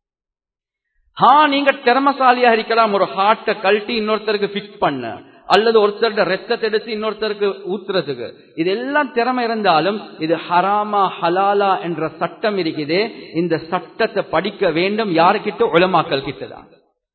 ஹா நீங்க திறமசாலியா இருக்கலாம் ஒரு ஹார்ட்டை கழட்டி இன்னொருத்தருக்கு பிக்ஸ் பண்ண அல்லது ஒருத்தருடைய ரத்தத்தை எடுத்து இன்னொருத்தருக்கு ஊத்துறதுக்கு இதெல்லாம் திறமை இருந்தாலும் இது ஹராமா ஹலாலா என்ற சட்டம் இருக்குது இந்த சட்டத்தை படிக்க வேண்டும் யாருக்கிட்ட உலமாக்கல் கிட்டதான்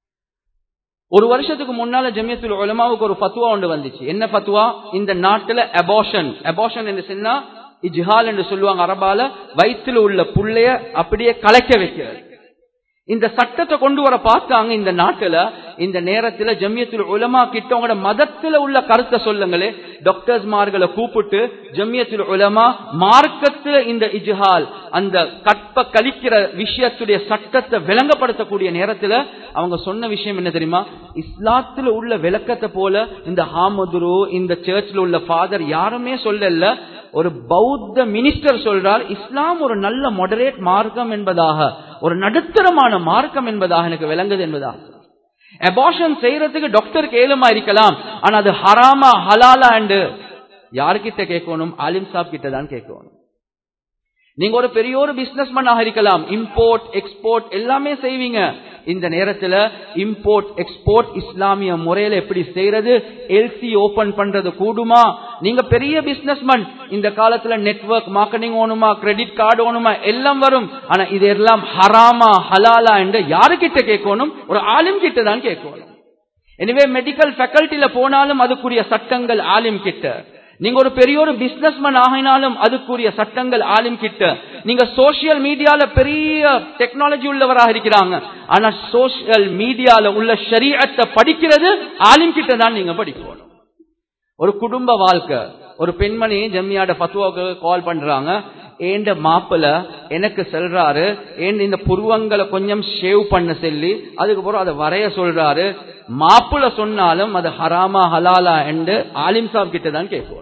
ஒரு வருஷத்துக்கு முன்னால ஜமியத்துல் உலமாவுக்கு ஒரு பத்துவா ஒன்று வந்துச்சு என்ன பத்துவா இந்த நாட்டுல அபாஷன் அபாஷன் என்று சொன்னா இஜ்ஹால் என்று சொல்லுவாங்க அரபால வயிற்றுல உள்ள புள்ளைய அப்படியே கலைக்க வைக்கிறது இந்த சட்டத்தை கொண்டு வர பார்த்தாங்க இந்த நாட்டுல இந்த நேரத்துல ஜம்யத்துல் உலமா கிட்ட உங்களோட மதத்துல உள்ள கருத்தை சொல்லுங்களே டாக்டர்ஸ் மார்களை கூப்பிட்டு ஜம்யத்துல் உலமா மார்க்கத்துல இந்த இஜ்ஹால் அந்த கற்ப கழிக்கிற விஷயத்துடைய சட்டத்தை விளங்கப்படுத்தக்கூடிய நேரத்துல அவங்க சொன்ன விஷயம் என்ன தெரியுமா இஸ்லாத்துல உள்ள விளக்கத்தை போல இந்த ஹாமதுரு இந்த சர்ச்ல உள்ள ஃபாதர் யாருமே சொல்லல ஒரு பௌத்த மினிஸ்டர் சொல்றார் இஸ்லாம் ஒரு நல்ல மொடரேட் மார்க்கம் என்பதாக ஒரு நடுத்தரமான மார்க்கம் என்பதாக எனக்கு விளங்குது என்பதாக அபார்ஷன் செய்யறதுக்கு டாக்டருக்கு ஏழுமா இருக்கலாம் ஆனா அது ஹராமா ஹலாலா அண்டு யாருக்கிட்ட கேட்கணும் ஆலிம் சாப் கிட்ட தான் கேட்கணும் நீங்க ஒரு பெரிய ஒரு பிசினஸ் மேனாக இருக்கலாம் இம்போர்ட் எக்ஸ்போர்ட் எல்லாமே செய்வீங்க இந்த நேரத்துல இம்போர்ட் எக்ஸ்போர்ட் இஸ்லாமிய முறையில எப்படி செய்யறது எல்சி ஓபன் பண்றது கூடுமா நீங்க பெரிய பிசினஸ்மேன் இந்த காலத்துல நெட்வொர்க் மார்க்கெட்டிங் ஓணுமா கிரெடிட் கார்டு ஓணுமா எல்லாம் வரும் ஆனா இதெல்லாம் ஹராமா ஹலாலா என்று யாருக்கிட்ட கேட்கணும் ஒரு ஆலிம் கிட்ட தான் கேட்கணும் எனவே மெடிக்கல் ஃபேக்கல்ட்டில போனாலும் அதுக்குரிய சட்டங்கள் ஆலிம் கிட்ட நீங்க ஒரு பெரிய ஒரு பிசினஸ்மேன் ஆகினாலும் அதுக்குரிய சட்டங்கள் ஆலிம் கிட்ட நீங்க சோசியல் மீடியால பெரிய டெக்னாலஜி உள்ளவராக இருக்கிறாங்க ஆனா சோசியல் மீடியால உள்ள ஷரீஅத்தை படிக்கிறது ஆலிம் கிட்ட தான் நீங்க படிக்கணும் ஒரு குடும்ப வாழ்க்கை ஒரு பெண்மணி ஜம்மியாட பத்துவாவுக்கு கால் பண்றாங்க ஏண்ட மாப்பிள எனக்கு சொல்றாரு ஏன் இந்த புருவங்களை கொஞ்சம் ஷேவ் பண்ண சொல்லி அதுக்கப்புறம் அதை வரைய சொல்றாரு மாப்பிள சொன்னாலும் அது ஹராமா ஹலாலா என்று ஆலிம் சாப் கிட்ட தான் கேட்கணும்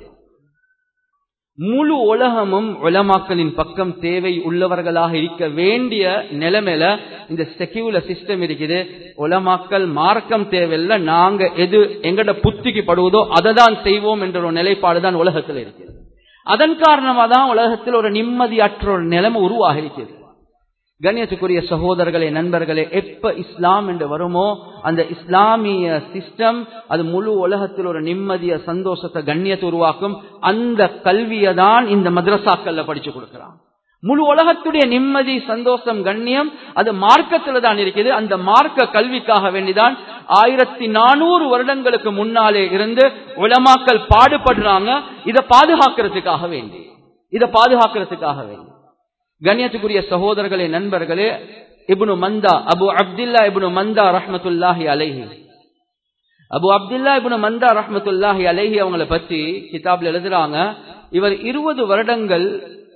முழு உலகமும் உலமாக்களின் பக்கம் தேவை உள்ளவர்களாக இருக்க வேண்டிய நிலைமையில இந்த செக்யூலர் சிஸ்டம் இருக்குது உலமாக்கல் மார்க்கம் தேவையில்ல நாங்க எது எங்கட புத்திக்கு படுவதோ அதை தான் செய்வோம் என்ற ஒரு நிலைப்பாடு தான் உலகத்தில் இருக்குது அதன் காரணமா தான் உலகத்தில் ஒரு நிம்மதியற்ற ஒரு நிலைமை உருவாகி இருக்கிறது கண்ணியத்துக்குரிய சகோதரர்களே நண்பர்களே எப்ப இஸ்லாம் என்று வருமோ அந்த இஸ்லாமிய சிஸ்டம் அது முழு உலகத்தில் ஒரு நிம்மதிய சந்தோஷத்தை கண்ணியத்தை உருவாக்கும் அந்த கல்வியை தான் இந்த மദ്രസാக்கள்ல படிச்சு கொடுக்கிறான் முழு உலகத்துடைய நிம்மதி சந்தோஷம் கண்ணியம் அது மார்க்கத்துல தான் இருக்குது அந்த மார்க்க கல்விக்காக வேண்டிதான் ஆயிரத்தி நானூறு வருடங்களுக்கு முன்னாலே இருந்து உலமாக்கள் பாடுபடுறாங்க இதை பாதுகாக்கிறதுக்காக வேண்டி இதை பாதுகாக்கிறதுக்காக வேண்டி கண்ணியத்துக்குரிய சகோதரர்களே நண்பர்களே இப்னு மந்தா அபு அப்துல்லா இப்னு மந்தா ரஹ்மத்துல்லாஹி அலைஹி அபு அப்துல்லா இப்னு மந்தா ரஹ்மத்துல்லாஹி அலைஹி அவங்கள பத்தி கிதாப்ல எழுதுறாங்க இவர் இருபது வருடங்கள்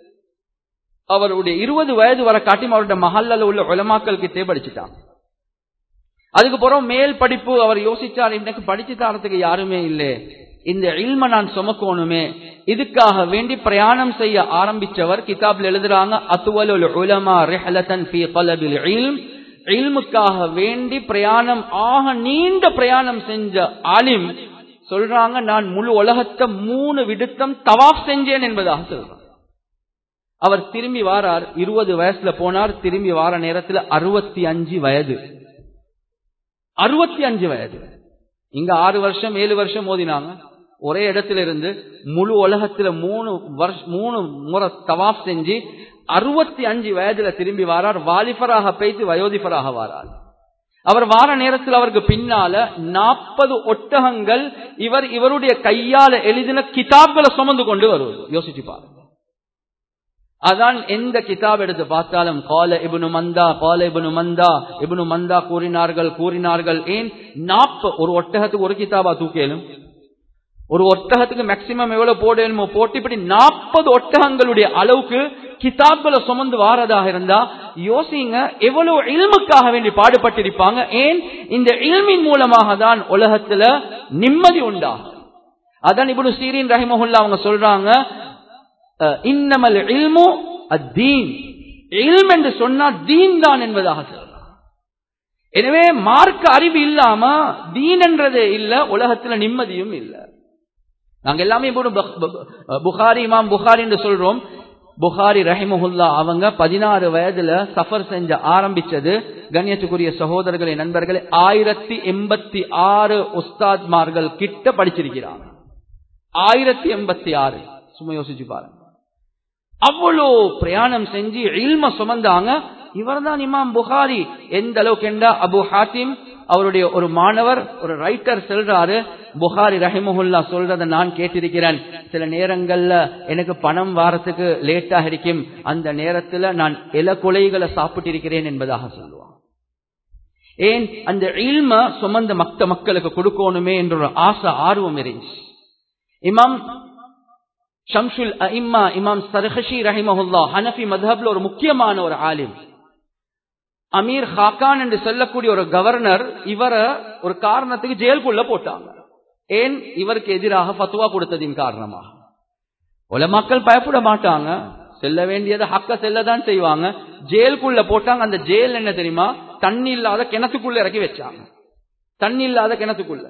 அவருடைய இருபது வயது வர காட்டியும் அவருடைய மஹல்ல உள்ள உலமாக்கள் கிட்டே படிச்சுட்டாங்க அதுக்கப்புறம் மேல் படிப்பு அவர் யோசிச்சார் எனக்கு படிச்சு தரத்துக்கு யாருமே இல்லை இந்த இல்ம நான் சுமக்கணுமே இதுக்காக வேண்டி பிரயாணம் செய்ய ஆரம்பிச்சவர் கிதாப்ல எழுதுறாங்க அத்துவலுல் உலமா ரிஹலதன் ஃபீ தலபில் இல்ம் இல்முக்காக வேண்டி பிரயாணம் ஆக நீண்ட பிரயாணம் செஞ்ச ஆலிம் சொல்றாங்க நான் முழு உலகத்தை மூணு விடுத்தம் தவாஃப் செஞ்சேன் என்பதாக சொல்றாங்க அவர் திரும்பி வாரார் இருபது வயசுல போனார் திரும்பி வார நேரத்துல அறுபத்தி அஞ்சு வயது அறுபத்தி அஞ்சு வயது இங்க ஆறு வருஷம் ஏழு வருஷம் ஓதினாங்க ஒரே இடத்துல இருந்து முழு உலகத்துல மூணு வருஷம் மூணு முறை தவாப் செஞ்சு அறுபத்தி அஞ்சு வயதுல திரும்பி வாரார் வாலிபராக பேசி வயோதிபராக வாரார் அவர் வார நேரத்தில் அவருக்கு பின்னால நாற்பது ஒட்டகங்கள் இவர் இவருடைய கையால எழுதின கிதாப்களை சுமந்து கொண்டு வருவது யோசிச்சு பாருங்க அதான் எந்த கிதாப் எடுத்து பார்த்தாலும் கால இபுனு மந்தா கால இபுனு மந்தா இபுனு மந்தா கூறினார்கள் கூறினார்கள் ஏன் நாப்ப ஒரு ஒட்டகத்துக்கு ஒரு கிதாபா தூக்கலும் ஒரு ஒட்டகத்துக்கு மேக்சிமம் எவ்வளவு போடணுமோ போட்டு இப்படி நாற்பது ஒட்டகங்களுடைய அளவுக்கு கிதாப்களை சுமந்து வாரதாக இருந்தா யோசிங்க எவ்வளவு இல்முக்காக வேண்டி பாடுபட்டிருப்பாங்க ஏன் இந்த இல்மின் மூலமாக தான் உலகத்துல நிம்மதி உண்டாகும் அதான் இப்படி சீரின் ரஹிமஹுல்லா அவங்க சொல்றாங்க இன்னமல் இல்மு அத்தீன் இல்ம் என்று சொன்னா தீன் தான் என்பதாக சொல்றாங்க எனவே மார்க்க அறிவு இல்லாம தீன் என்றதே இல்ல உலகத்துல நிம்மதியும் இல்ல நாங்க எல்லாமே புகாரி இமாம் புகாரி என்று சொல்றோம் புகாரி ரஹிமஹுல்லா அவங்க பதினாறு வயதுல சஃபர் செஞ்ச ஆரம்பிச்சது கண்ணியத்துக்குரிய சகோதரர்களை நண்பர்களே ஆயிரத்தி எண்பத்தி ஆறு உஸ்தாத்மார்கள் கிட்ட படிச்சிருக்கிறாங்க ஆயிரத்தி எண்பத்தி ஆறு சும்மா யோசிச்சு பாருங்க அவ்வளோ பிரயாணம் செஞ்சு இல்ம சுமந்தாங்க இவர் தான் இமாம் புகாரி எந்த அளவுக்கு என்றா அபு ஹாத்திம் அவருடைய ஒரு மாணவர் ஒரு ரைட்டர் சொல்றாரு புகாரி ரஹிமஹுல்லா சொல்றத நான் கேட்டிருக்கிறேன் சில நேரங்கள்ல எனக்கு பணம் வாரத்துக்கு லேட்டாக இருக்கும் அந்த நேரத்துல நான் இல கொலைகளை சாப்பிட்டு இருக்கிறேன் என்பதாக சொல்லுவான் ஏன் அந்த இல்ம சுமந்த மக்க மக்களுக்கு கொடுக்கணுமே என்ற ஒரு ஆசை ஆர்வம் இருந்துச்சு இமாம் ஷம்ஷுல் இம்மா இமாம் சர்ஹஷி ரஹிமஹுல்லா ஹனஃபி மதஹப்ல ஒரு முக்கியமான ஒரு ஆலிம் அமீர் ஹாக்கான் என்று சொல்லக்கூடிய ஒரு கவர்னர் இவரை ஒரு காரணத்துக்கு ஜெயிலுக்குள்ள போட்டாங்க ஏன் இவருக்கு எதிராக ஃபத்துவா கொடுத்ததின் காரணமாக உல மக்கள் பயப்பட மாட்டாங்க செல்ல வேண்டியது ஹக்க செல்லதான் செய்வாங்க ஜெயிலுக்குள்ள போட்டாங்க அந்த ஜெயில் என்ன தெரியுமா தண்ணி இல்லாத கிணத்துக்குள்ள இறக்கி வச்சாங்க தண்ணி இல்லாத கிணத்துக்குள்ள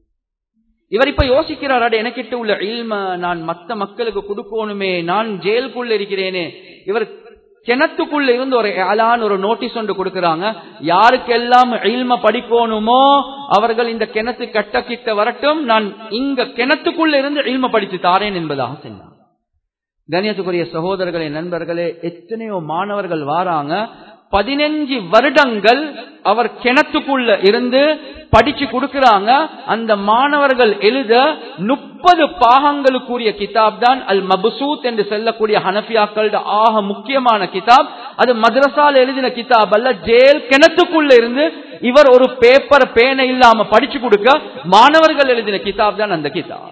இவர் இப்ப யோசிக்கிறார் எனக்கிட்ட உள்ள இல்ம நான் மத்த மக்களுக்கு கொடுக்கணுமே நான் ஜெயிலுக்குள்ள இருக்கிறேனே இவர் கிணத்துக்குள்ள இருந்து ஒரு அலான் ஒரு நோட்டீஸ் ஒன்று கொடுக்கறாங்க யாருக்கெல்லாம் இல்ம படிக்கணுமோ அவர்கள் இந்த கிணத்து கட்ட கிட்ட வரட்டும் நான் இங்க கிணத்துக்குள்ள இருந்து இல்ம படித்து தாரேன் என்பதாக சொன்னார் கணியத்துக்குரிய சகோதரர்களே நண்பர்களே எத்தனையோ மாணவர்கள் வாராங்க பதினஞ்சு வருடங்கள் அவர் கிணத்துக்குள்ள இருந்து படிச்சு கொடுக்கிறாங்க அந்த மாணவர்கள் எழுத முப்பது பாகங்களுக்குரிய கிதாப் தான் அல் மபசூத் என்று சொல்லக்கூடிய ஹனஃபியாக்கள் ஆக முக்கியமான கிதாப் அது மദ്രസാல எழுதின கிதாப் அல்ல ஜெயில் கிணத்துக்குள்ள இருந்து இவர் ஒரு பேப்பர் பேனை இல்லாம படிச்சு கொடுக்க மாணவர்கள் எழுதின கிதாப் தான் அந்த கிதாப்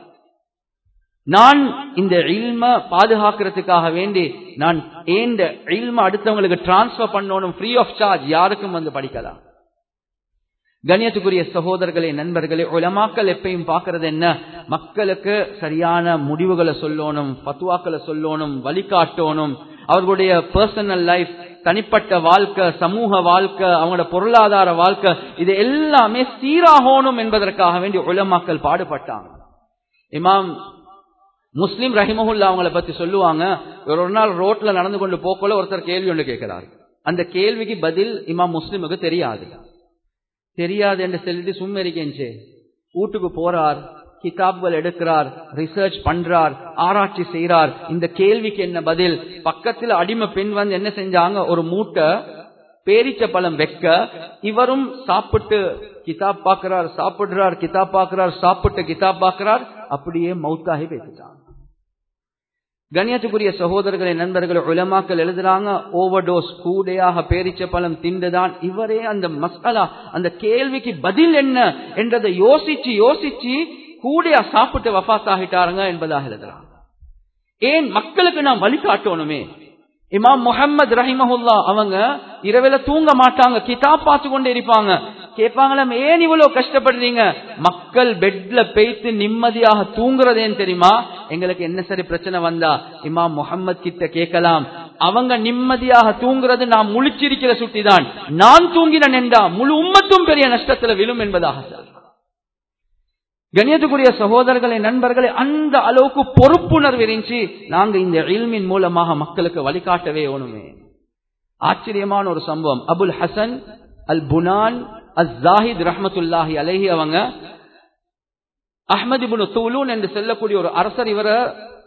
நான் இந்த இல்ம பாதுகாக்கிறதுக்காக வேண்டி நான் ஏந்த இல்ம அடுத்தவங்களுக்கு டிரான்ஸ்பர் பண்ணணும் ஃப்ரீ ஆஃப் சார்ஜ் யாருக்கும் வந்து படிக்கலாம் கண்ணியத்துக்குரிய சகோதரர்களே நண்பர்களே உலமாக்கள் எப்பயும் பார்க்கறது என்ன மக்களுக்கு சரியான முடிவுகளை சொல்லணும் பத்துவாக்களை சொல்லணும் வழிகாட்டணும் அவர்களுடைய பர்சனல் லைஃப் தனிப்பட்ட வாழ்க்கை சமூக வாழ்க்கை அவங்களோட பொருளாதார வாழ்க்கை இது எல்லாமே சீராகணும் என்பதற்காக வேண்டி உலமாக்கள் பாடுபட்டாங்க இமாம் முஸ்லிம் ரஹிமஹுல்லா அவங்கள பத்தி சொல்லுவாங்க ஒரு நாள் ரோட்ல நடந்து கொண்டு போக்கல ஒருத்தர் கேள்வி ஒன்று கேட்கிறார் அந்த கேள்விக்கு பதில் இமாம் முஸ்லிமுக்கு தெரியாது தெரியாது என்று சொல்லிட்டு சும்மா இருக்கேன்ச்சே வீட்டுக்கு போறார் கிதாப்கள் எடுக்கிறார் ரிசர்ச் பண்றார் ஆராய்ச்சி செய்யறார் இந்த கேள்விக்கு என்ன பதில் பக்கத்துல அடிமை பெண் வந்து என்ன செஞ்சாங்க ஒரு மூட்டை பேரிச்ச பழம் வைக்க இவரும் சாப்பிட்டு கிதாப் பாக்குறார் சாப்பிடுறார் கிதாப் பாக்குறார் சாப்பிட்டு கிதாப் பாக்குறார் அப்படியே மௌத்தாகி பேசிட்டாங்க கண்ணியத்துக்குரிய சகோதரர்களை நண்பர்கள் உலமாக்கள் எழுதுறாங்க ஓவர் டோஸ் கூடையாக பேரிச்ச பழம் திண்டுதான் இவரே அந்த மசாலா அந்த கேள்விக்கு பதில் என்ன என்றதை யோசிச்சு யோசிச்சு கூடையா சாப்பிட்டு வஃத் ஆகிட்டாருங்க என்பதாக எழுதுறாங்க ஏன் மக்களுக்கு நாம் வழிகாட்டணுமே இமாம் முகமது ரஹிமஹுல்லா அவங்க இரவில தூங்க மாட்டாங்க கிதாப் பார்த்து கொண்டே இருப்பாங்க கேட்பாங்களாம் ஏன் இவ்வளவு கஷ்டப்படுறீங்க மக்கள் பெட்ல பெய்த்து நிம்மதியாக தூங்குறதேன்னு தெரியுமா எங்களுக்கு என்ன சரி பிரச்சனை வந்தா இமாம் முகமது கிட்ட கேட்கலாம் அவங்க நிம்மதியாக தூங்குறது நான் முழிச்சிருக்கிற சுட்டிதான் நான் தூங்கினேன் என்றா முழு உம்மத்தும் பெரிய நஷ்டத்துல விழும் என்பதாக சொல்றேன் கணியத்துக்குரிய சகோதரர்களை நண்பர்களே அந்த அளவுக்கு பொறுப்புணர்வு இருந்துச்சு நாங்க இந்த இல்மின் மூலமாக மக்களுக்கு வழிகாட்டவே ஒண்ணுமே ஆச்சரியமான ஒரு சம்பவம் அபுல் ஹசன் அல் புனான் அஸ் ஜாஹித் ரஹமத்துல்லாஹி அலஹி அவங்க அஹ்மது இபுன் தூலூன் என்று சொல்லக்கூடிய ஒரு அரசர் இவரை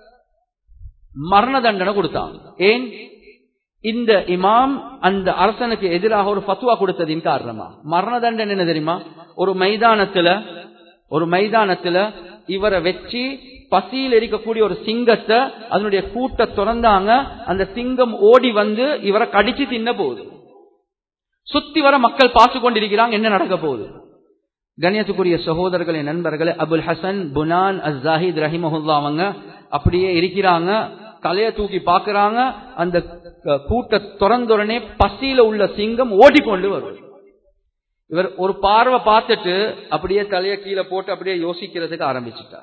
மரண தண்டனை கொடுத்தாங்க ஏன் இந்த இமாம் அந்த அரசனுக்கு எதிராக ஒரு பத்துவா கொடுத்ததின் காரணமா மரண தண்டனை என்ன தெரியுமா ஒரு மைதானத்துல ஒரு மைதானத்துல இவரை வச்சு பசியில் இருக்கக்கூடிய ஒரு சிங்கத்தை அதனுடைய கூட்ட திறந்தாங்க அந்த சிங்கம் ஓடி வந்து இவரை கடிச்சு தின்ன போகுது சுத்தி வர மக்கள் பார்த்து கொண்டிருக்கிறாங்க என்ன நடக்க போகுது கண்ணியத்துக்குரிய சகோதரர்களின் நண்பர்களே அபுல் ஹசன் புனான் அஸ் ஜாஹித் ரஹிமஹுல்லா அவங்க அப்படியே இருக்கிறாங்க தலைய தூக்கி பாக்குறாங்க அந்த கூட்ட திறந்துடனே பசியில உள்ள சிங்கம் ஓடிக்கொண்டு வரும் இவர் ஒரு பார்வை பார்த்துட்டு அப்படியே தலைய கீழே போட்டு அப்படியே யோசிக்கிறதுக்கு ஆரம்பிச்சுட்டார்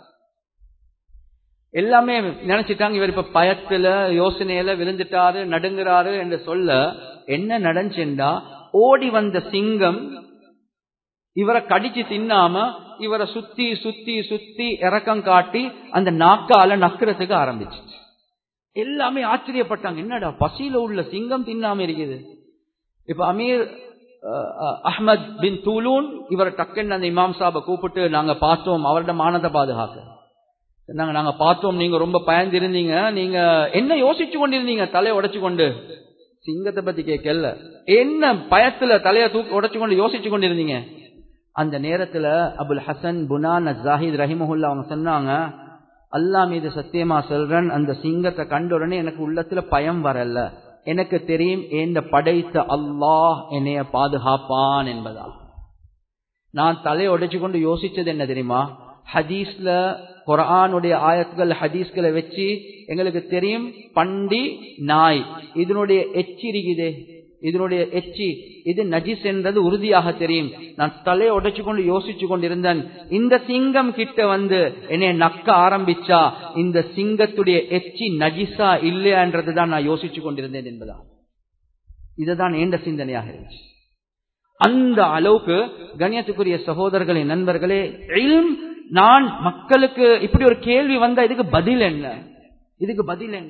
எல்லாமே நினைச்சிட்டாங்க இவர் இப்ப பயத்துல யோசனையில விழுந்துட்டாரு நடுங்குறாரு என்று சொல்ல என்ன நடந்துச்சுண்டா ஓடி வந்த சிங்கம் இவரை கடிச்சு தின்னாம இவரை சுத்தி சுத்தி சுத்தி இறக்கம் காட்டி அந்த நாக்கால நக்கிறதுக்கு ஆரம்பிச்சு எல்லாமே ஆச்சரியப்பட்டாங்க என்னடா பசியில உள்ள சிங்கம் தின்னாம இருக்குது இப்ப அமீர் அஹ்மத் பின் தூலூன் இவரை டக்குன்னு அந்த இமாம் சாபை கூப்பிட்டு நாங்க பார்த்தோம் அவரோட மானத்தை பாதுகாக்க நாங்க நாங்க பார்த்தோம் நீங்க ரொம்ப பயந்திருந்தீங்க நீங்க என்ன யோசிச்சு கொண்டிருந்தீங்க தலையை உடைச்சு கொண்டு சிங்கத்தை பத்தி கேட்கல என்ன பயத்துல தலையை தூக்கி உடைச்சு கொண்டு யோசிச்சு கொண்டிருந்தீங்க அந்த நேரத்துல அபுல் ஹசன் புனான் ஜாஹித் ரஹிமஹுல்லா அவங்க சொன்னாங்க அல்லா மீது சத்தியமா சொல்றேன் அந்த சிங்கத்தை கண்ட உடனே எனக்கு உள்ளத்துல பயம் வரல எனக்கு தெரியும் இந்த படைத்த அல்லாஹ் என்னைய பாதுகாப்பான் என்பதா நான் தலையை உடைச்சு கொண்டு யோசிச்சது என்ன தெரியுமா ஹதீஸ்ல குரானுடைய ஆயத்துகள் ஹதீஸ்களை வச்சு எங்களுக்கு தெரியும் பண்டி நாய் இதனுடைய எச்சி இருக்குதே இதனுடைய எச்சி இது நஜிஸ் என்றது உறுதியாக தெரியும் நான் தலையை உடைச்சு கொண்டு யோசிச்சு கொண்டிருந்தேன் இந்த சிங்கம் கிட்ட வந்து என்னை நக்க ஆரம்பிச்சா இந்த சிங்கத்துடைய எச்சி நஜிஸா இல்லையான்றதுதான் நான் யோசிச்சு கொண்டிருந்தேன் என்பதா இதுதான் ஏண்ட சிந்தனையாக இருந்துச்சு அந்த அளவுக்கு கண்ணியத்துக்குரிய சகோதரர்களின் நண்பர்களே நான் மக்களுக்கு இப்படி ஒரு கேள்வி வந்தா இதுக்கு பதில் என்ன இதுக்கு பதில் என்ன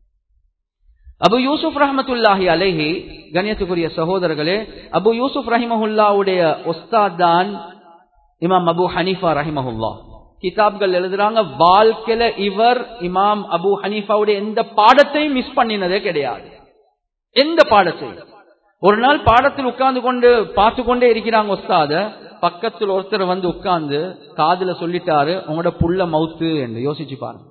அபு யூசுப் ரஹமத்துல்லாஹி அலேஹி கண்ணியத்துக்குரிய சகோதரர்களே அபு யூசுப் ரஹிமஹுல்லாவுடைய ஒஸ்தாத் தான் இமாம் அபு ஹனீஃபா ரஹிமஹுல்லா கிதாப்கள் எழுதுறாங்க வாழ்க்கையில இவர் இமாம் அபு ஹனீஃபாவுடைய எந்த பாடத்தையும் மிஸ் பண்ணினதே கிடையாது எந்த பாடத்தையும் ஒரு நாள் பாடத்தில் உட்கார்ந்து கொண்டு பார்த்து கொண்டே இருக்கிறாங்க ஒஸ்தாத பக்கத்தில் ஒருத்தர் வந்து உட்கார்ந்து காதுல சொல்லிட்டாரு உங்களோட புள்ள மவுத்து என்று யோசிச்சு பாருங்க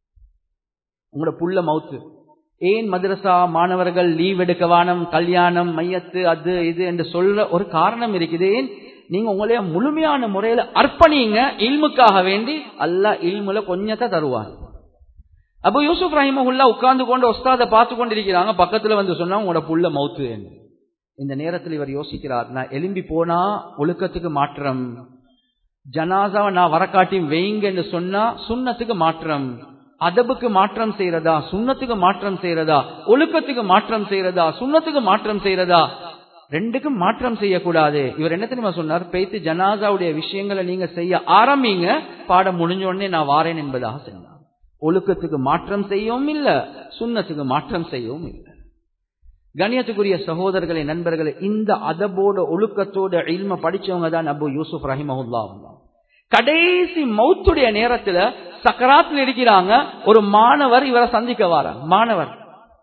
உங்களோட புள்ள மவுத்து ஏன் மதரசா மாணவர்கள் லீவ் எடுக்க வானம் கல்யாணம் மையத்து அது இது என்று சொல்ற ஒரு காரணம் இருக்குது ஏன் நீங்க உங்களைய முழுமையான முறையில அர்ப்பணிங்க இல்முக்காக வேண்டி அல்ல இல்முல கொஞ்சத்தை தருவாங்க அப்போ யூசுப் ரஹிமஹுல்லா உட்கார்ந்து கொண்டு ஒஸ்தாத பார்த்து கொண்டிருக்கிறாங்க பக்கத்துல வந்து சொன்னா உங்களோட புள்ள மவுத்து என்று இந்த நேரத்தில் இவர் யோசிக்கிறார் நான் எலும்பி போனா ஒழுக்கத்துக்கு மாற்றம் ஜனாசாவை நான் வரக்காட்டி வெயிங்கன்னு சொன்னா சுண்ணத்துக்கு மாற்றம் அதபுக்கு மாற்றம் செய்யறதா சுண்ணத்துக்கு மாற்றம் செய்யறதா ஒழுக்கத்துக்கு மாற்றம் செய்யறதா சுண்ணத்துக்கு மாற்றம் செய்யறதா ரெண்டுக்கும் மாற்றம் செய்யக்கூடாது இவர் என்ன தெரியுமா சொன்னார் பேத்து ஜனாசாவுடைய விஷயங்களை நீங்க செய்ய ஆரம்பிங்க பாடம் முடிஞ்ச உடனே நான் வாரேன் என்பதாக சொன்னார் ஒழுக்கத்துக்கு மாற்றம் செய்யவும் இல்ல சுண்ணத்துக்கு மாற்றம் செய்யவும் இல்லை கணியத்துக்குரிய சகோதரர்களை நண்பர்களே இந்த அதபோட ஒழுக்கத்தோட இல்ம படிச்சவங்க தான் அபு யூசுப் ரஹிமஹுல்லா கடைசி மௌத்துடைய நேரத்துல சக்கராத்தில் இருக்கிறாங்க ஒரு மாணவர் இவரை சந்திக்க வாராங்க மாணவர்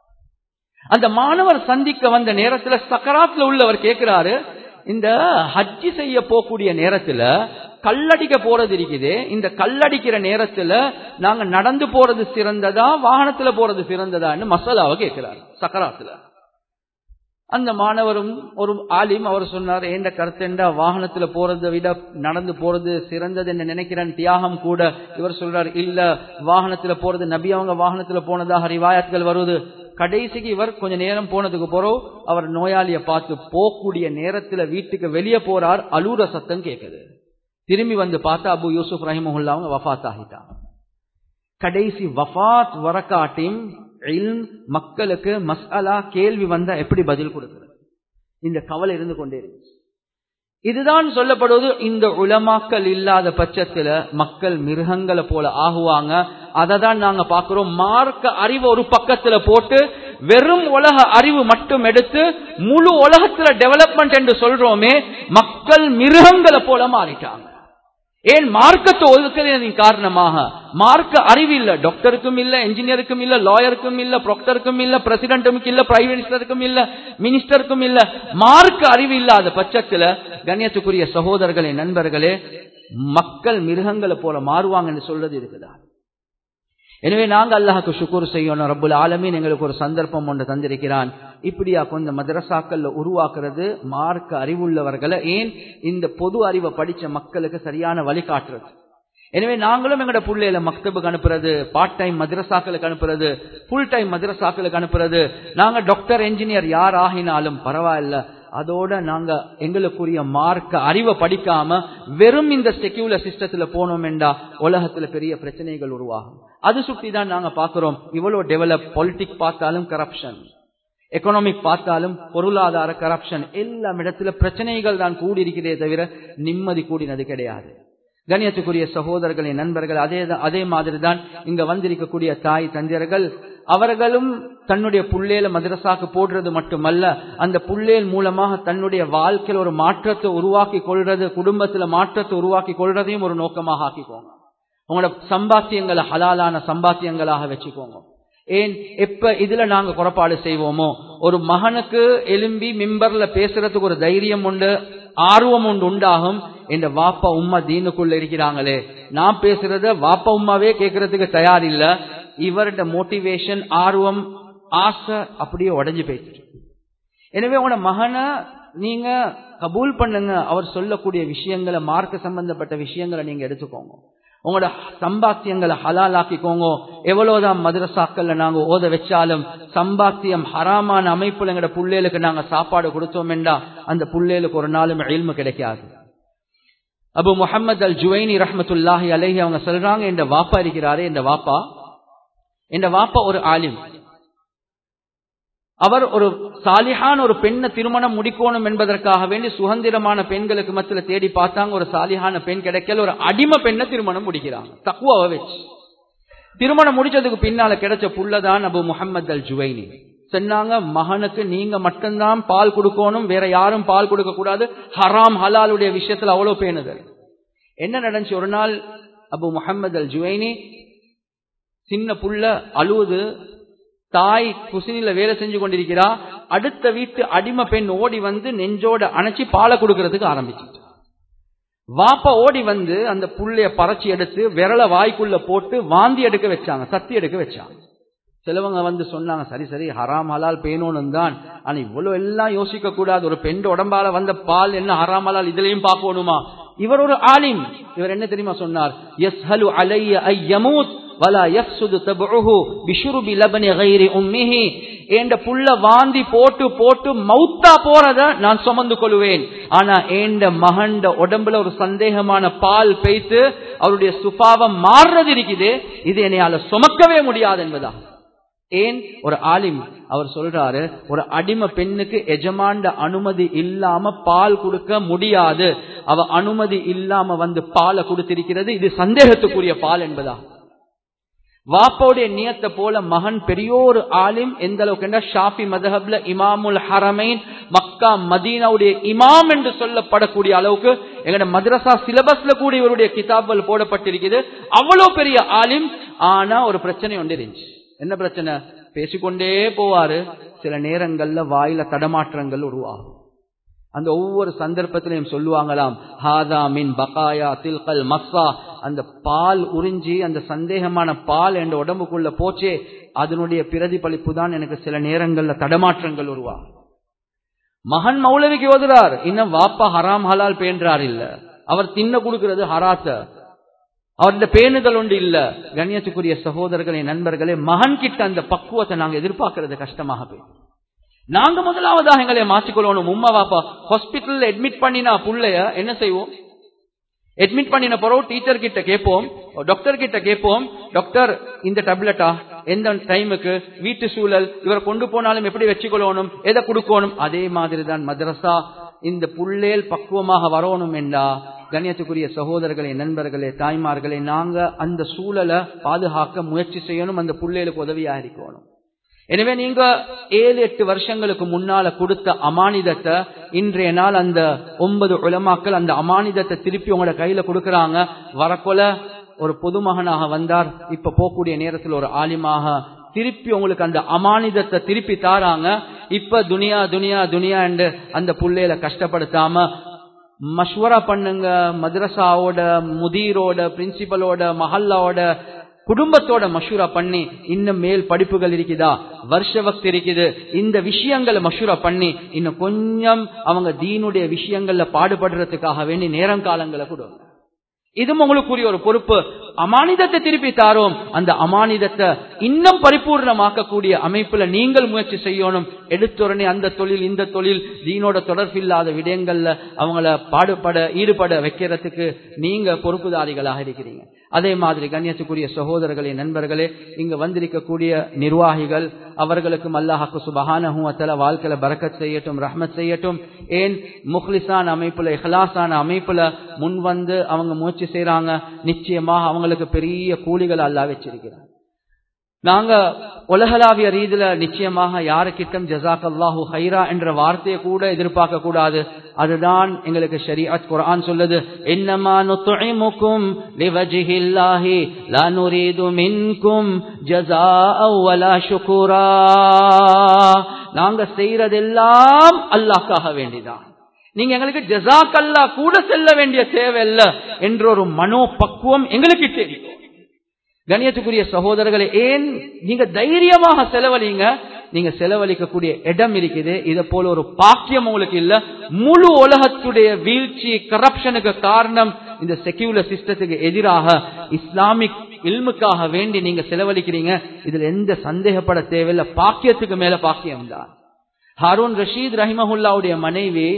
அந்த மாணவர் சந்திக்க வந்த நேரத்துல சக்கராத்துல உள்ளவர் கேட்கிறாரு இந்த ஹஜ்ஜி செய்ய போகக்கூடிய நேரத்துல கல்லடிக்க போறது இருக்குது இந்த கல்லடிக்கிற நேரத்துல நாங்க நடந்து போறது சிறந்ததா வாகனத்துல போறது சிறந்ததான்னு மசாலாவை கேட்கிறாரு சக்கராத்துல அந்த மாணவரும் ஒரு ஆலிம் அவர் சொன்னார் ஏண்ட கருத்தெண்டா வாகனத்துல போறதை விட நடந்து போறது சிறந்தது என்று நினைக்கிறேன் தியாகம் கூட இவர் சொல்றார் இல்ல வாகனத்துல போறது நபி அவங்க வாகனத்துல போனதாக ரிவாயத்கள் வருது கடைசிக்கு இவர் கொஞ்ச நேரம் போனதுக்கு போறோம் அவர் நோயாளிய பார்த்து போகக்கூடிய நேரத்துல வீட்டுக்கு வெளியே போறார் அலூர சத்தம் கேட்குது திரும்பி வந்து பார்த்தா அபு யூசுப் ரஹிமஹுல்லா அவங்க வஃத் ஆகிட்டாங்க கடைசி வஃத் வரக்காட்டியும் மக்களுக்கு மசாலா கேள்வி வந்தா எப்படி பதில் கொடுக்கிறது இந்த கவலை இருந்து கொண்டே இருந்துச்சு இதுதான் சொல்லப்படுவது இந்த உலமாக்கள் இல்லாத பட்சத்துல மக்கள் மிருகங்களை போல ஆகுவாங்க அதை தான் நாங்க பாக்குறோம் மார்க்க அறிவை ஒரு பக்கத்துல போட்டு வெறும் உலக அறிவு மட்டும் எடுத்து முழு உலகத்துல டெவலப்மெண்ட் என்று சொல்றோமே மக்கள் மிருகங்களை போல மாறிட்டாங்க ஏன் மார்க்கத்தை ஒதுக்கிறதின் காரணமாக மார்க்க அறிவு இல்ல டாக்டருக்கும் இல்ல என்ஜினியருக்கும் இல்ல லாயருக்கும் இல்ல ப்ரொக்டருக்கும் இல்ல பிரசிடென்ட்டுக்கும் இல்ல பிரைம் மினிஸ்டருக்கும் இல்ல மினிஸ்டருக்கும் இல்ல மார்க்க அறிவு இல்லாத பட்சத்துல கண்ணியத்துக்குரிய சகோதரர்களே நண்பர்களே மக்கள் மிருகங்களை போல மாறுவாங்கன்னு சொல்றது இருக்குதா எனவே நாங்க அல்லாஹுக்கு சுக்கூர் செய்யணும் ரப்புல் ஆலமீன் எங்களுக்கு ஒரு சந்தர்ப்பம் ஒன்று தந்திருக்கிறான் இப்படியா கொஞ்சம் மதரசாக்கள்ல உருவாக்குறது மார்க்க அறிவுள்ளவர்களை ஏன் இந்த பொது அறிவை படிச்ச மக்களுக்கு சரியான வழிகாட்டுறது எனவே நாங்களும் எங்கட புள்ளையில மக்தபுக்கு அனுப்புறது பார்ட் டைம் மதரசாக்களுக்கு அனுப்புறது ஃபுல் டைம் மதரசாக்களுக்கு அனுப்புறது நாங்க டாக்டர் என்ஜினியர் யார் ஆகினாலும் பரவாயில்ல அதோட நாங்க எங்களுக்குரிய மார்க்க அறிவை படிக்காம வெறும் இந்த செக்யூலர் சிஸ்டத்துல போனோம் என்றா உலகத்துல பெரிய பிரச்சனைகள் உருவாகும் அது சுட்டி தான் நாங்க பாக்குறோம் இவ்வளவு டெவலப் பொலிட்டிக் பார்த்தாலும் கரப்ஷன் எக்கனாமிக் பார்த்தாலும் பொருளாதார கரப்ஷன் எல்லா இடத்துல பிரச்சனைகள் தான் கூடி இருக்கிறதே தவிர நிம்மதி கூடினது கிடையாது கணியத்துக்குரிய சகோதரர்களே நண்பர்கள் அதே அதே மாதிரி தான் இங்க வந்திருக்கக்கூடிய தாய் தந்தையர்கள் அவர்களும் தன்னுடைய புள்ளேல மதரசாக்கு போடுறது மட்டுமல்ல அந்த புள்ளேல் மூலமாக தன்னுடைய வாழ்க்கையில் ஒரு மாற்றத்தை உருவாக்கி கொள்றது குடும்பத்துல மாற்றத்தை உருவாக்கி கொள்றதையும் ஒரு நோக்கமாக ஆக்கிக்கோங்க உங்களோட சம்பாத்தியங்களை ஹலாலான சம்பாத்தியங்களாக வச்சுக்கோங்க ஏன் எப்ப இதுல நாங்க குறப்பாடு செய்வோமோ ஒரு மகனுக்கு எலும்பி மிம்பர்ல பேசுறதுக்கு ஒரு தைரியம் உண்டு ஆர்வம் உண்டு உண்டாகும் இந்த வாப்பா உம்மா தீனுக்குள்ள இருக்கிறாங்களே நான் பேசுறத வாப்பா உம்மாவே கேட்கறதுக்கு தயார் இல்ல இவருடைய மோட்டிவேஷன் ஆர்வம் ஆசை அப்படியே உடஞ்சு போயிட்டு எனவே உங்களோட மகனை நீங்க கபூல் பண்ணுங்க அவர் சொல்லக்கூடிய விஷயங்களை மார்க்க சம்பந்தப்பட்ட விஷயங்களை நீங்க எடுத்துக்கோங்க உங்களோட சம்பாத்தியங்களை ஹலாலாக்கிக்கோங்க எவ்வளவுதான் மதுரசாக்கள்ல நாங்க ஓத வச்சாலும் சம்பாத்தியம் ஹராமான அமைப்புல எங்கட புள்ளேலுக்கு நாங்க சாப்பாடு கொடுத்தோம் என்றா அந்த புள்ளேலுக்கு ஒரு நாளும் எல்மு கிடைக்காது அபு முகமது அல் ஜுவைனி ரஹமத்துல்லாஹி அலஹி அவங்க சொல்றாங்க இந்த வாப்பா இருக்கிறாரே இந்த வாப்பா இந்த வாப்பா ஒரு ஆலிம் அவர் ஒரு சாலிஹான் ஒரு பெண்ணை திருமணம் முடிக்கணும் என்பதற்காக வேண்டி சுதந்திரமான பெண்களுக்கு மத்தியில தேடி பார்த்தாங்க ஒரு சாலிஹான பெண் கிடைக்கல ஒரு அடிமை பெண்ணை திருமணம் முடிக்கிறாங்க தக்குவாவை வச்சு திருமணம் முடிச்சதுக்கு பின்னால கிடைச்ச புள்ளதான் அபு முகமது அல் ஜுவைனி சொன்னாங்க மகனுக்கு நீங்க மட்டும்தான் பால் கொடுக்கணும் வேற யாரும் பால் கொடுக்க கூடாது ஹராம் ஹலாலுடைய விஷயத்துல அவ்வளவு பேணுதல் என்ன நடந்துச்சு ஒரு நாள் அபு முகமது அல் ஜுவைனி சின்ன புள்ள அழுவுது தாய் குசினில வேலை செஞ்சு கொண்டிருக்கிறா அடுத்த வீட்டு அடிமை பெண் ஓடி வந்து நெஞ்சோட அணைச்சி பாலை கொடுக்கறதுக்கு ஆரம்பிச்சு வாப்பா ஓடி வந்து அந்த புள்ளைய பறச்சி எடுத்து விரல வாய்க்குள்ள போட்டு வாந்தி எடுக்க வச்சாங்க சத்தி எடுக்க வச்சாங்க சிலவங்க வந்து சொன்னாங்க சரி சரி ஹராம் ஹலால் பேணும்னு தான் ஆனா இவ்வளவு எல்லாம் யோசிக்க கூடாது ஒரு பெண் உடம்பால வந்த பால் என்ன ஹராம் ஹலால் இதுலயும் பார்க்கணுமா இவர் ஒரு ஆலிம் இவர் என்ன தெரியுமா சொன்னார் எஸ் ஹலு அலைய ஐயமூத் வலா யஃசுது தபுஹு பிஷுருபி லபனி கைரி உம்மிஹி ஏண்ட புள்ள வாந்தி போட்டு போட்டு மௌத்தா போறத நான் சுமந்து கொள்வேன் ஆனா ஏண்ட மகண்ட உடம்புல ஒரு சந்தேகமான பால் பெய்த்து அவருடைய சுபாவம் மாறுறது இருக்குது இது என்னையால சுமக்கவே முடியாது என்பதா ஏன் ஒரு ஆலிம் அவர் சொல்றாரு ஒரு அடிமை பெண்ணுக்கு எஜமாண்ட அனுமதி இல்லாம பால் கொடுக்க முடியாது அவ அனுமதி இல்லாம வந்து பாலை கொடுத்திருக்கிறது இது சந்தேகத்துக்குரிய பால் என்பதா வாப்போடைய நியத்தை போல மகன் பெரியோரு ஆலிம் எந்த அளவுக்கு ஷாஃபி மதஹப்ல இமாமுல் ஹரமைன் மக்கா மதீனாவுடைய இமாம் என்று சொல்லப்படக்கூடிய அளவுக்கு எங்கட மദ്രസா சிலபஸ்ல கூட இவருடைய கிதாப்கள் போடப்பட்டிருக்குது அவ்வளவு பெரிய ஆலிம் ஆனா ஒரு பிரச்சனை ஒன்று இருந்துச்சு என்ன பிரச்சனை பேசிக்கொண்டே போவாரு சில நேரங்கள்ல வாயில தடமாற்றங்கள் உருவாகும் அந்த ஒவ்வொரு சந்தர்ப்பத்திலையும் சொல்லுவாங்களாம் ஹாதா மின் பகாயா தில்கல் மஸ்ஸா அந்த பால் உறிஞ்சி அந்த சந்தேகமான பால் என்ற உடம்புக்குள்ள போச்சே அதனுடைய பிரதிபலிப்பு தான் எனக்கு சில நேரங்கள்ல தடமாற்றங்கள் உருவாகும் மகன் மௌலவிக்கு ஓதுறார் இன்னும் வாப்பா ஹராம் ஹலால் பேன்றார் இல்ல அவர் தின்ன கொடுக்கிறது ஹராத்த அவருடைய பேணுதல் ஒன்று இல்ல கண்ணியத்துக்குரிய சகோதரர்களே நண்பர்களே மகன் கிட்ட அந்த பக்குவத்தை நாங்க எதிர்பார்க்கறது கஷ்டமாக போய் நாங்க முதலாவதாக எங்களை மாற்றிக்கொள்ளணும் உம்மா வாப்பா ஹாஸ்பிட்டல்ல அட்மிட் பண்ணினா புள்ளைய என்ன செய்வோம் அட்மிட் பண்ணின பிறகு டீச்சர் கிட்ட கேட்போம் டாக்டர் கிட்ட கேட்போம் டாக்டர் இந்த டேப்லெட்டா எந்த டைமுக்கு வீட்டு சூழல் இவரை கொண்டு போனாலும் எப்படி வச்சுக்கொள்ளணும் எதை கொடுக்கணும் அதே மாதிரி தான் மദ്രസா இந்த புள்ளேல் பக்குவமாக வரணும் என்றா கண்ணியத்துக்குரிய சகோதரர்களே நண்பர்களே தாய்மார்களே நாங்க அந்த சூழலை பாதுகாக்க முயற்சி செய்யணும் அந்த புள்ளேலுக்கு உதவியா இருக்கணும் எனவே நீங்க ஏழு எட்டு வருஷங்களுக்கு முன்னால கொடுத்த அமானிதத்தை இன்றைய நாள் அந்த ஒன்பது உலமாக்கள் அந்த அமானிதத்தை திருப்பி உங்களோட கையில கொடுக்கறாங்க வரக்கொல ஒரு பொதுமகனாக வந்தார் இப்ப போகக்கூடிய நேரத்தில் ஒரு ஆலிமாக திருப்பி உங்களுக்கு அந்த அமானிதத்தை திருப்பி தாராங்க இப்ப துனியா துனியா துனியா என்று அந்த புள்ளையில கஷ்டப்படுத்தாம மஷ்வரா பண்ணுங்க மദ്രസാவோட முதீரோட பிரின்சிபலோட மஹல்லாவோட குடும்பத்தோட மஷூரா பண்ணி இன்னும் மேல் படிப்புகள் இருக்குதா வருஷ வக்து இருக்குது இந்த விஷயங்களை மஷூரா பண்ணி இன்னும் கொஞ்சம் அவங்க தீனுடைய விஷயங்கள்ல பாடுபடுறதுக்காக வேண்டி நேரம் காலங்களை கொடுங்க இதுவும் உங்களுக்குரிய ஒரு பொறுப்பு அமானிதத்தை திருப்பி தாரோம் அந்த அமானிதத்தை இன்னும் பரிபூர்ணமாக்கக்கூடிய அமைப்புல நீங்கள் முயற்சி செய்யணும் எடுத்துடனே அந்த தொழில் இந்த தொழில் தீனோட தொடர்பில்லாத விடயங்கள்ல அவங்கள பாடுபட ஈடுபட வைக்கிறதுக்கு நீங்க பொறுப்புதாரிகளாக இருக்கிறீங்க அதே மாதிரி கண்ணியத்துக்குரிய சகோதரர்களே நண்பர்களே இங்க வந்திருக்கக்கூடிய நிர்வாகிகள் அவர்களுக்கும் அல்லாஹாக்கு சுபஹானஹுவத்தல வாழ்க்கையில பரக்கத் செய்யட்டும் ரஹ்மத் செய்யட்டும் ஏன் முஹ்லிசான அமைப்புல இஹ்லாசான அமைப்புல முன் வந்து அவங்க முயற்சி செய்யறாங்க நிச்சயமாக அவங்களுக்கு பெரிய கூலிகள் அல்லா வச்சிருக்கிறாங்க நாங்க உலகளாவிய ரீதியில நிச்சயமாக யாருக்கிட்டம் ஜசாக் அல்லாஹு ஹைரா என்ற வார்த்தையை கூட எதிர்பார்க்க கூடாது அதுதான் எங்களுக்கு ஷரீஅத் குர்ஆன் சொல்லுது இன்னமா நுத்இமுக்கும் லிவஜ்ஹில்லாஹி லா நுரீது மின்கும் ஜஸாஅ வலா ஷுகுரா நாங்க செய்யறதெல்லாம் அல்லாஹ்க்காக வேண்டிதான் நீங்க எங்களுக்கு ஜஸாக்கல்லா கூட செல்ல வேண்டிய தேவை இல்ல என்ற ஒரு மனோ பக்குவம் எங்களுக்கு தெரியும் கணியத்துக்குரிய சகோதரர்களை ஏன் நீங்க தைரியமாக செலவழிங்க நீங்க செலவழிக்கக்கூடிய இடம் இருக்குது இதை போல ஒரு பாக்கியம் உங்களுக்கு இல்ல முழு உலகத்துடைய வீழ்ச்சி கரப்ஷனுக்கு காரணம் இந்த செக்யூலர் சிஸ்டத்துக்கு எதிராக இஸ்லாமிக் இல்முக்காக வேண்டி நீங்க செலவழிக்கிறீங்க இதுல எந்த சந்தேகப்பட தேவையில்லை பாக்கியத்துக்கு மேல பாக்கியம் தான் ஹாரூன் ரஷீத் ரஹிமஹுல்லாவுடைய மனைவி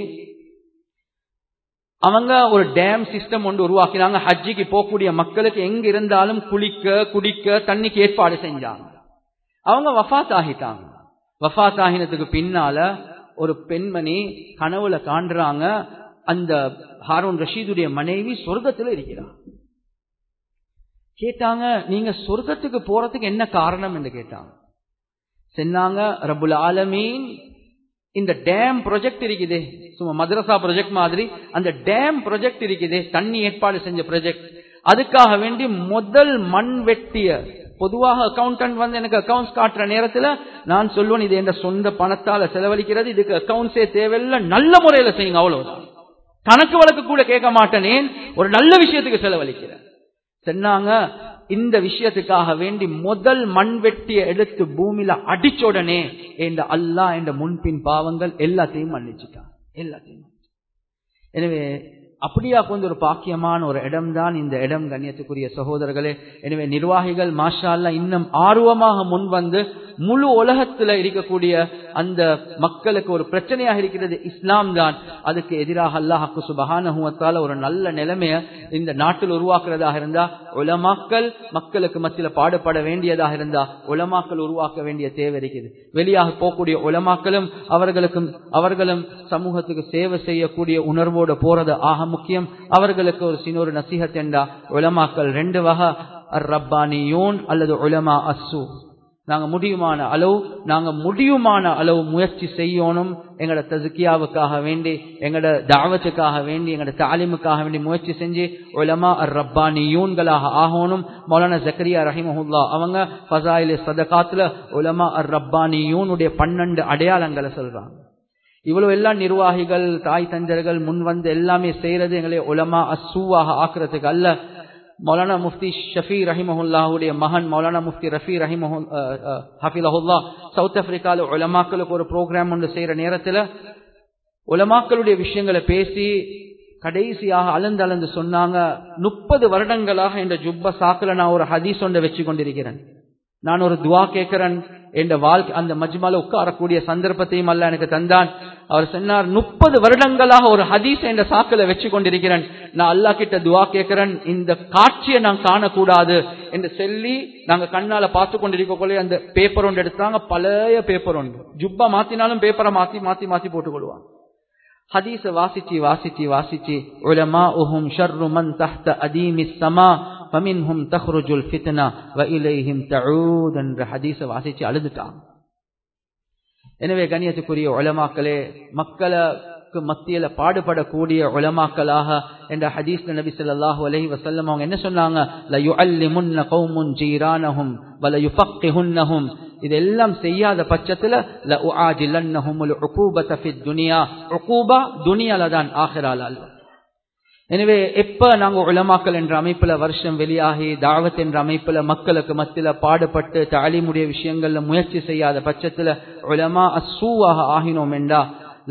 அவங்க ஒரு டேம் சிஸ்டம் ஒன்று உருவாக்கினாங்க ஹஜ்ஜிக்கு போகக்கூடிய மக்களுக்கு எங்க இருந்தாலும் குளிக்க குடிக்க தண்ணிக்கு ஏற்பாடு செஞ்சாங்க அவங்க வஃத் ஆகிட்டாங்க வஃத் ஆகினத்துக்கு பின்னால ஒரு பெண்மணி கனவுல காண்றாங்க அந்த ஹாரூன் ரஷீதுடைய மனைவி சொர்க்கத்துல இருக்கிறார் கேட்டாங்க நீங்க சொர்க்கத்துக்கு போறதுக்கு என்ன காரணம் என்று கேட்டாங்க சொன்னாங்க ரபுல் ஆலமீன் இந்த டேம் ப்ரொஜெக்ட் இருக்குதே சும்மா மதரசா ப்ரொஜெக்ட் மாதிரி அந்த டேம் ப்ரொஜெக்ட் இருக்குதே தண்ணி ஏற்பாடு செஞ்ச ப்ரொஜெக்ட் அதுக்காக வேண்டி முதல் மண் வெட்டிய பொதுவாக அக்கௌண்டன்ட் வந்து எனக்கு அக்கௌண்ட்ஸ் காட்டுற நேரத்துல நான் சொல்லுவேன் இது என்ற சொந்த பணத்தால செலவழிக்கிறது இதுக்கு அக்கௌண்ட்ஸே தேவையில்லை நல்ல முறையில செய்யுங்க அவ்வளவுதான் கணக்கு வழக்கு கூட கேட்க மாட்டேனேன் ஒரு நல்ல விஷயத்துக்கு செலவழிக்கிறேன் சொன்னாங்க இந்த விஷயத்துக்காக வேண்டி முதல் மண் வெட்டிய எடுத்து பூமியில அடிச்ச உடனே என்ற அல்லா என்ற முன்பின் பாவங்கள் எல்லாத்தையும் மன்னிச்சுட்டான் எல்லாத்தையும் எனவே அப்படியா கொஞ்சம் ஒரு பாக்கியமான ஒரு இடம் தான் இந்த இடம் கண்ணியத்துக்குரிய சகோதரர்களே எனவே நிர்வாகிகள் மாஷா அல்லா இன்னும் ஆர்வமாக முன் வந்து முழு உலகத்துல இருக்கக்கூடிய அந்த மக்களுக்கு ஒரு பிரச்சனையாக இருக்கிறது இஸ்லாம் தான் அதுக்கு எதிராக அல்லாஹாக்கு சுபகானுவத்தால ஒரு நல்ல நிலைமைய இந்த நாட்டில் உருவாக்குறதாக இருந்தா உலமாக்கள் மக்களுக்கு மத்தியில பாடுபட வேண்டியதாக இருந்தா உலமாக்கள் உருவாக்க வேண்டிய தேவை இருக்குது வெளியாக போகக்கூடிய உலமாக்களும் அவர்களுக்கும் அவர்களும் சமூகத்துக்கு சேவை செய்யக்கூடிய உணர்வோடு போறது ஆக முக்கியம் அவர்களுக்கு ஒரு சின்னொரு நசிஹத் என்றா உலமாக்கள் ரெண்டு வகை ரப்பானியோன் அல்லது உலமா அசு நாங்க முடியுமான அளவு நாங்க முடியுமான அளவு முயற்சி செய்யணும் எங்கட தசுக்கியாவுக்காக வேண்டி எங்கட தாவத்துக்காக வேண்டி எங்கட தாலிமுக்காக வேண்டி முயற்சி செஞ்சு உலமா அர் ரப்பானியூன்களாக ஆகணும் மௌலானா ஜக்கரியா ரஹிமஹுல்லா அவங்க ஃபசாயிலே சதகாத்துல உலமா அர் ரப்பானியூனுடைய பன்னெண்டு அடையாளங்களை சொல்றாங்க இவ்வளவு எல்லா நிர்வாகிகள் தாய் தஞ்சர்கள் முன் வந்து எல்லாமே செய்யறது எங்களை உலமா அசூவாக ஆக்குறதுக்கு அல்ல மௌலானா முஃப்தி ஷஃபி ரஹிமஹுல்லாவுடைய மகன் மௌலானா முஃப்தி ரஃபி ரஹிமஹு ஹஃபிலஹுல்லா சவுத் ஆப்பிரிக்கால உலமாக்களுக்கு ஒரு ப்ரோக்ராம் ஒன்று செய்யற நேரத்துல உலமாக்களுடைய விஷயங்களை பேசி கடைசியாக அளந்து அளந்து சொன்னாங்க முப்பது வருடங்களாக இந்த ஜுப்ப சாக்குல நான் ஒரு ஹதீஸ் ஒன்றை வச்சு கொண்டிருக்கிறேன் நான் ஒரு துவா கேட்கிறேன் என்ற வாழ்க்கை அந்த மஜ்மால உட்காரக்கூடிய சந்தர்ப்பத்தையும் அல்ல எனக்கு தந்தான் அவர் சொன்னார் முப்பது வருடங்களாக ஒரு ஹதீஸ் என்ற சாக்கில வச்சு கொண்டிருக்கிறேன் நான் அல்லா கிட்ட துவா கேட்கிறேன் இந்த காட்சியை நான் காணக்கூடாது என்று சொல்லி நாங்க கண்ணால பார்த்து கொண்டிருக்கக்குள்ளே அந்த பேப்பர் ஒன்று எடுத்தாங்க பழைய பேப்பர் ஒன்று ஜுப்பா மாத்தினாலும் பேப்பரை மாத்தி மாத்தி மாத்தி போட்டுக் கொள்வாங்க ஹதீஸ வாசிச்சு வாசிச்சு வாசிச்சு உலமா உஹும் ஷர்ரு மன் தஹ்த அதீமி சமா ஃபமின்ஹும் தஹ்ருஜுல் ஃபித்னா வ இலைஹிம் தஊத் என்ற ஹதீஸ வாசிச்சு அழுதுட்டாங்க எனவே கண்ணியத்துக்குரிய உலமாக்களே மக்களுக்கு மத்தியில பாடுபடக்கூடிய உலமாக்களாக என்ற ஹதீஸ்ல நபி ஸல்லல்லாஹு அலைஹி வஸல்லம் அவங்க என்ன சொன்னாங்க ல யுஅல்லிமுன்ன கௌமுன் ஜீரானஹும் வல யுஃபக்கிஹுன்னஹும் இதெல்லாம் செய்யாத பட்சத்துல ல உஆஜிலன்னஹுமுல் உகூபத ஃபித் துனியா உகூபா துனியால தான் ஆகிரால அல்ல எனவே எப்ப நாங்க உலமாக்கல் என்ற அமைப்புல வருஷம் வெளியாகி தாவத் என்ற அமைப்புல மக்களுக்கு மத்தியில பாடுபட்டு தாலிமுடைய விஷயங்கள்ல முயற்சி செய்யாத பட்சத்துல உலமா அசூவாக ஆகினோம் என்றா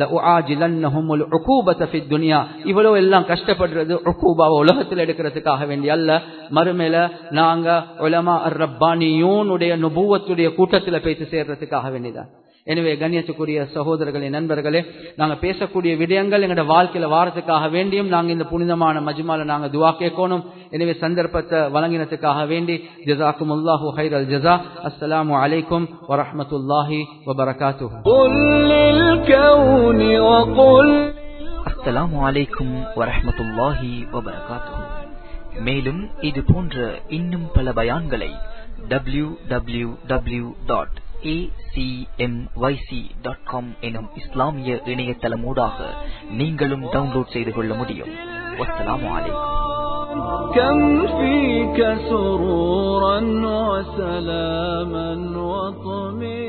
இவ்வளவு எல்லாம் கஷ்டப்படுறது உக்கூபாவை உலகத்தில் எடுக்கிறதுக்காக வேண்டிய அல்ல மறுமையில நாங்க உலமா ரப்பானியூனுடைய நுபூவத்துடைய கூட்டத்தில் பேசி சேர்றதுக்காக வேண்டியதான் எனவே கண்ணியத்துக்குரிய சகோதரர்களே நண்பர்களே நாங்க பேசக்கூடிய விடயங்கள் எங்களோட வாழ்க்கையில வாரத்துக்காக வேண்டியும் நாங்க இந்த புனிதமான மஜ்மால நாங்க துவா கேட்கணும் எனவே சந்தர்ப்பத்தை வழங்கினதுக்காக வேண்டி ஜசாக்கும் அல்லாஹு ஹைர் அல் ஜசா அஸ்ஸலாமு அலைக்கும் வரஹமத்துல்லாஹி வபரகாத்து அஸ்ஸலாமு அலைக்கும் வரஹமத்துல்லாஹி வபரகாத்து மேலும் இது போன்ற இன்னும் பல பயான்களை W W W dot acmyc.com எனும் இஸ்லாமிய இணையதளமூடாக நீங்களும் டவுன்லோட் செய்து கொள்ள முடியும் வஸ்ஸலாமு அலைக்கும் كم فيك سرورا وسلاما وطمئنا